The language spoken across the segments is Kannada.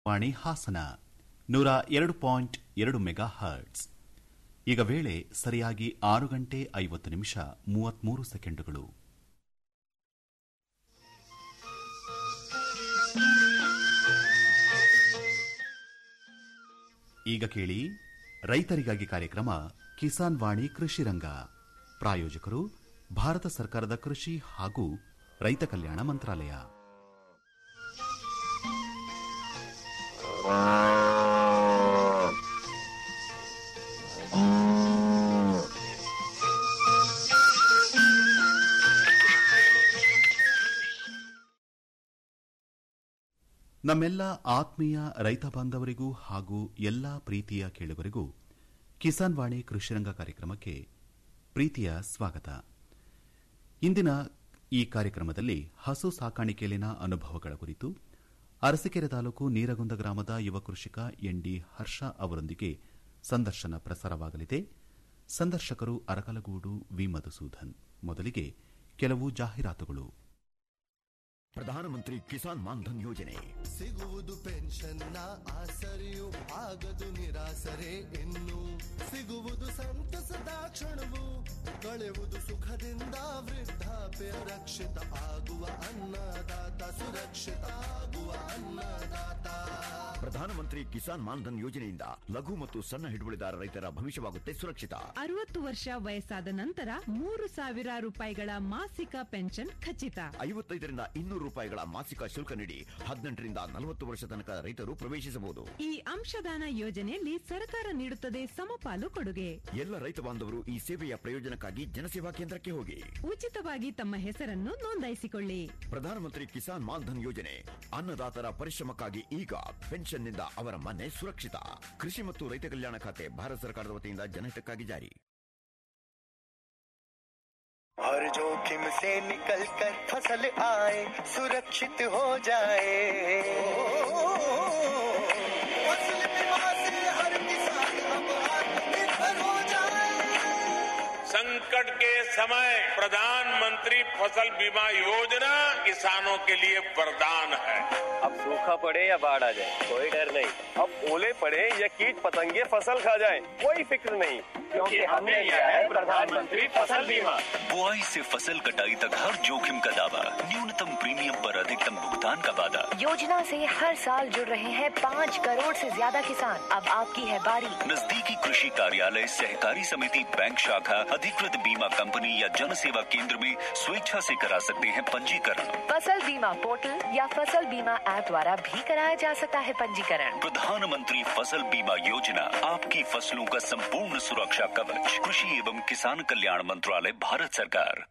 ವಾಣಿ ಹಾಸನ ನೂರ ಎರಡು ಪಾಯಿಂಟ್ ಎರಡು ಮೆಗಾ ಹರ್ಟ್ಸ್ ಈಗ ವೇಳೆ ಸರಿಯಾಗಿ ಆರು ಗಂಟೆ ಐವತ್ತು ನಿಮಿಷ ಮೂವತ್ಮೂರು ಸೆಕೆಂಡುಗಳು ಈಗ ಕೇಳಿ ರೈತರಿಗಾಗಿ ಕಾರ್ಯಕ್ರಮ ಕಿಸಾನ್ ವಾಣಿ ಕೃಷಿ ರಂಗ ಪ್ರಾಯೋಜಕರು ಭಾರತ ಸರ್ಕಾರದ ಕೃಷಿ ಹಾಗೂ ರೈತ ಕಲ್ಯಾಣ ಮಂತ್ರಾಲಯ ನಮ್ಮೆಲ್ಲ ಆತ್ಮೀಯ ರೈತ ಬಾಂಧವರಿಗೂ ಹಾಗೂ ಎಲ್ಲ ಪ್ರೀತಿಯ ಕೇಳುಗರಿಗೂ ಕಿಸಾನ್ ವಾಣಿ ಕೃಷಿರಂಗ ಕಾರ್ಯಕ್ರಮಕ್ಕೆ ಪ್ರೀತಿಯ ಸ್ವಾಗತ ಇಂದಿನ ಈ ಕಾರ್ಯಕ್ರಮದಲ್ಲಿ ಹಸು ಸಾಕಾಣಿಕೆಯಲ್ಲಿನ ಅನುಭವಗಳ ಕುರಿತು ಅರಸೀಕೆರೆ ತಾಲೂಕು ನೀರಗುಂದ ಗ್ರಾಮದ ಯುವ ಕೃಷಿಕ ಎನ್ಡಿ ಹರ್ಷ ಅವರೊಂದಿಗೆ ಸಂದರ್ಶನ ಪ್ರಸಾರವಾಗಲಿದೆ ಸಂದರ್ಶಕರು ಅರಕಲಗೂಡು ವಿ ಮಧುಸೂದನ್ ಮೊದಲಿಗೆ ಕೆಲವು ಜಾಹೀರಾತುಗಳು ಪ್ರಧಾನಮಂತ್ರಿ ಕಿಸಾನ್ ಮಾನ್ಧನ್ ಯೋಜನೆ ಸಿಗುವುದು ಪೆನ್ಷನ್ನ ಆಸರೆಯು ಆಗದು ನಿರಾಸರೆ ಇನ್ನು ಸಿಗುವುದು ಸಂತಸದ ಕ್ಷಣವು ಕಳೆವುದು ಸುಖದಿಂದ ವೃದ್ಧಾಪ್ಯ ರಕ್ಷಿತ ಆಗುವ ಅನ್ನದಾತ ಸುರಕ್ಷಿತ ಆಗುವ ಅನ್ನದಾತ ಪ್ರಧಾನಮಂತ್ರಿ ಕಿಸಾನ್ ಮಾನ್ಧನ್ ಯೋಜನೆಯಿಂದ ಲಘು ಮತ್ತು ಸಣ್ಣ ಹಿಡುವಳಿದಾರ ರೈತರ ಭವಿಷ್ಯವಾಗುತ್ತೆ ಸುರಕ್ಷಿತ ಅರವತ್ತು ವರ್ಷ ವಯಸ್ಸಾದ ನಂತರ ಮೂರು ಸಾವಿರ ರೂಪಾಯಿಗಳ ಮಾಸಿಕ ಪೆನ್ಷನ್ ಖಚಿತ ಐವತ್ತೈದರಿಂದ ಇನ್ನೂರು ರೂಪಾಯಿಗಳ ಮಾಸಿಕ ಶುಲ್ಕ ನೀಡಿ ಹದಿನೆಂಟರಿಂದ ನಲವತ್ತು ವರ್ಷ ತನಕ ರೈತರು ಪ್ರವೇಶಿಸಬಹುದು ಈ ಅಂಶದಾನ ಯೋಜನೆಯಲ್ಲಿ ಸರ್ಕಾರ ನೀಡುತ್ತದೆ ಸಮಪಾಲು ಕೊಡುಗೆ ಎಲ್ಲ ರೈತ ಬಾಂಧವರು ಈ ಸೇವೆಯ ಪ್ರಯೋಜನಕ್ಕಾಗಿ ಜನಸೇವಾ ಕೇಂದ್ರಕ್ಕೆ ಹೋಗಿ ಉಚಿತವಾಗಿ ತಮ್ಮ ಹೆಸರನ್ನು ನೋಂದಾಯಿಸಿಕೊಳ್ಳಿ ಪ್ರಧಾನಮಂತ್ರಿ ಕಿಸಾನ್ ಮಾನ್ಧನ್ ಯೋಜನೆ ಅನ್ನದಾತರ ಪರಿಶ್ರಮಕ್ಕಾಗಿ ಈಗ ಪೆನ್ಷನ್ನಿಂದ ಅವರ ಮನೆ ಸುರಕ್ಷಿತ ಕೃಷಿ ಮತ್ತು ರೈತ ಕಲ್ಯಾಣ ಖಾತೆ ಭಾರತ ಸರ್ಕಾರದ ವತಿಯಿಂದ ಜನಹಿತಕ್ಕಾಗಿ ಜಾರಿ हर जोखिम से निकल कर फसल आए सुरक्षित हो जाए फसल बीमा से हर किसान अब आत्मनिर्भर हो जाए संकट के समय प्रधानमंत्री फसल बीमा योजना किसानों के लिए वरदान है अब सूखा पड़े या बाढ़ आ जाए कोई डर नहीं अब ओले पड़े या कीट पतंगे फसल खा जाए कोई फिक्र नहीं क्योंकि हमने लिया है प्रधानमंत्री फसल बीमा बुआई से फसल कटाई तक हर जोखिम का दावा न्यूनतम प्रीमियम पर अधिकतम भुगतान का वादा योजना से हर साल जुड़ रहे हैं पाँच करोड़ से ज्यादा किसान अब आपकी है बारी नजदीकी कृषि कार्यालय सहकारी समिति बैंक शाखा अधिकृत बीमा कंपनी या जन सेवा केंद्र में स्वेच्छा से करा सकते हैं पंजीकरण फसल बीमा पोर्टल या फसल बीमा ऐप द्वारा भी कराया जा सकता है पंजीकरण प्रधानमंत्री फसल बीमा योजना आपकी फसलों का संपूर्ण सुरक्षा कवच कृषि एवं किसान कल्याण मंत्रालय भारत सरकार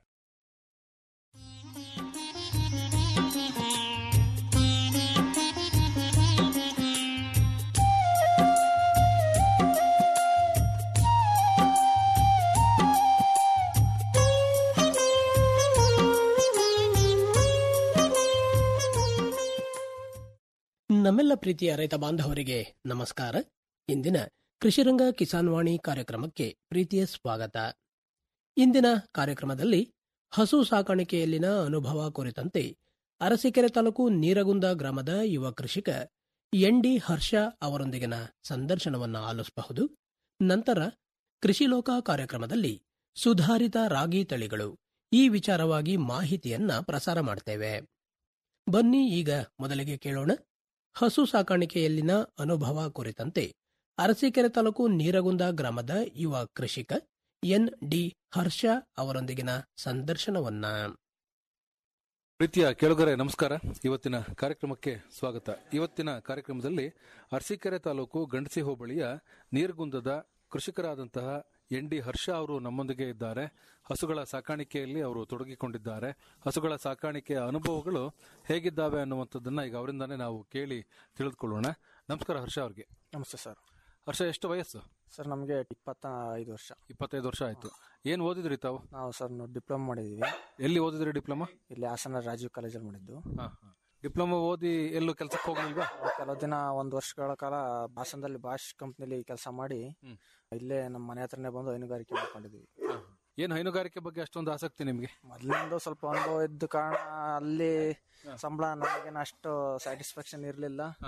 ನಮ್ಮೆಲ್ಲ ಪ್ರೀತಿಯ ರೈತ ಬಾಂಧವರಿಗೆ ನಮಸ್ಕಾರ ಇಂದಿನ ಕೃಷಿರಂಗ ಕಿಸಾನ್ ವಾಣಿ ಕಾರ್ಯಕ್ರಮಕ್ಕೆ ಪ್ರೀತಿಯ ಸ್ವಾಗತ ಇಂದಿನ ಕಾರ್ಯಕ್ರಮದಲ್ಲಿ ಹಸು ಸಾಕಾಣಿಕೆಯಲ್ಲಿನ ಅನುಭವ ಕುರಿತಂತೆ ಅರಸೀಕೆರೆ ತಾಲೂಕು ನೀರಗುಂದ ಗ್ರಾಮದ ಯುವ ಕೃಷಿಕ ಎನ್ ಡಿ ಹರ್ಷ ಅವರೊಂದಿಗಿನ ಸಂದರ್ಶನವನ್ನ ಆಲಿಸಬಹುದು ನಂತರ ಕೃಷಿ ಲೋಕ ಕಾರ್ಯಕ್ರಮದಲ್ಲಿ ಸುಧಾರಿತ ರಾಗಿ ತಳಿಗಳು ಈ ವಿಚಾರವಾಗಿ ಮಾಹಿತಿಯನ್ನ ಪ್ರಸಾರ ಮಾಡ್ತೇವೆ ಬನ್ನಿ ಈಗ ಮೊದಲಿಗೆ ಕೇಳೋಣ ಹಸು ಸಾಕಾಣಿಕೆಯಲ್ಲಿನ ಅನುಭವ ಕುರಿತಂತೆ ಅರಸೀಕೆರೆ ತಾಲೂಕು ನೀರಗುಂದ ಗ್ರಾಮದ ಯುವ ಕೃಷಿಕ ಎನ್ ಡಿ ಹರ್ಷ ಅವರೊಂದಿಗಿನ ಸಂದರ್ಶನವನ್ನ ಪ್ರೀತಿಯ ಕೇಳುಗರೆ ನಮಸ್ಕಾರ ಇವತ್ತಿನ ಕಾರ್ಯಕ್ರಮಕ್ಕೆ ಸ್ವಾಗತ ಇವತ್ತಿನ ಕಾರ್ಯಕ್ರಮದಲ್ಲಿ ಅರಸೀಕೆರೆ ತಾಲೂಕು ಗಂಡಸಿ ಹೋಬಳಿಯ ನೀರ್ಗುಂದದ ಕೃಷಿಕರಾದಂತಹ ಎನ್ ಡಿ ಹರ್ಷ ಅವರು ನಮ್ಮೊಂದಿಗೆ ಇದ್ದಾರೆ ಹಸುಗಳ ಸಾಕಾಣಿಕೆಯಲ್ಲಿ ಅವರು ತೊಡಗಿಕೊಂಡಿದ್ದಾರೆ ಹಸುಗಳ ಸಾಕಾಣಿಕೆಯ ಅನುಭವಗಳು ಹೇಗಿದ್ದಾವೆ ಅನ್ನುವಂಥದ್ದನ್ನ ಈಗ ಅವರಿಂದಾನೇ ನಾವು ಕೇಳಿ ತಿಳಿದುಕೊಳ್ಳೋಣ ನಮಸ್ಕಾರ ಹರ್ಷ ಅವ್ರಿಗೆ ನಮಸ್ತೆ ಸರ್ ಹರ್ಷ ಎಷ್ಟು ವಯಸ್ಸು ಸರ್ ನಮಗೆ ಇಪ್ಪತ್ತ ಐದು ವರ್ಷ ಇಪ್ಪತ್ತೈದು ವರ್ಷ ಆಯ್ತು ಏನ್ ಓದಿದ್ರಿ ತಾವು ನಾವು ಸರ್ ಡಿಪ್ಲೊಮಾ ಮಾಡಿದ್ದೀವಿ ಎಲ್ಲಿ ಓದಿದ್ರಿ ಡಿಪ್ಲೊಮಾ ಇಲ್ಲಿ ಹಾಸನ ರಾಜೀವ್ ಕಾಲೇಜಲ್ಲಿ ಮಾಡಿದ್ದು ಡಿಪ್ಲೊಮಾ ಓದಿ ಎಲ್ಲೂ ಕೆಲಸಕ್ಕೆ ಹೋಗ್ಲಿಲ್ವಾ ಕೆಲವು ದಿನ ಒಂದು ವರ್ಷಗಳ ಕಾಲ ಹಾಸನದಲ್ಲಿ ಬಾಷ್ ಕಂಪ್ನಿಲಿ ಕೆಲಸ ಮಾಡಿ ಇಲ್ಲೇ ನಮ್ಮ ಮನೆ ಹತ್ರನೇ ಬಂದು ಹೈನುಗಾರಿಕೆ ಮಾಡ್ಕೊಂಡಿದ್ವಿ ಏನು ಹೈನುಗಾರಿಕೆ ಬಗ್ಗೆ ಅಷ್ಟೊಂದು ಆಸಕ್ತಿ ನಿಮಗೆ ಮೊದಲಿಂದ ಸ್ವಲ್ಪ ಅನುಭವ ಇದ್ದ ಕಾರಣ ಅಲ್ಲಿ ಸಂಬಳ ನಮಗೇನು ಅಷ್ಟು ಸ್ಯಾಟಿಸ್ಫ್ಯಾಕ್ಷನ್ ಇರಲಿಲ್ಲ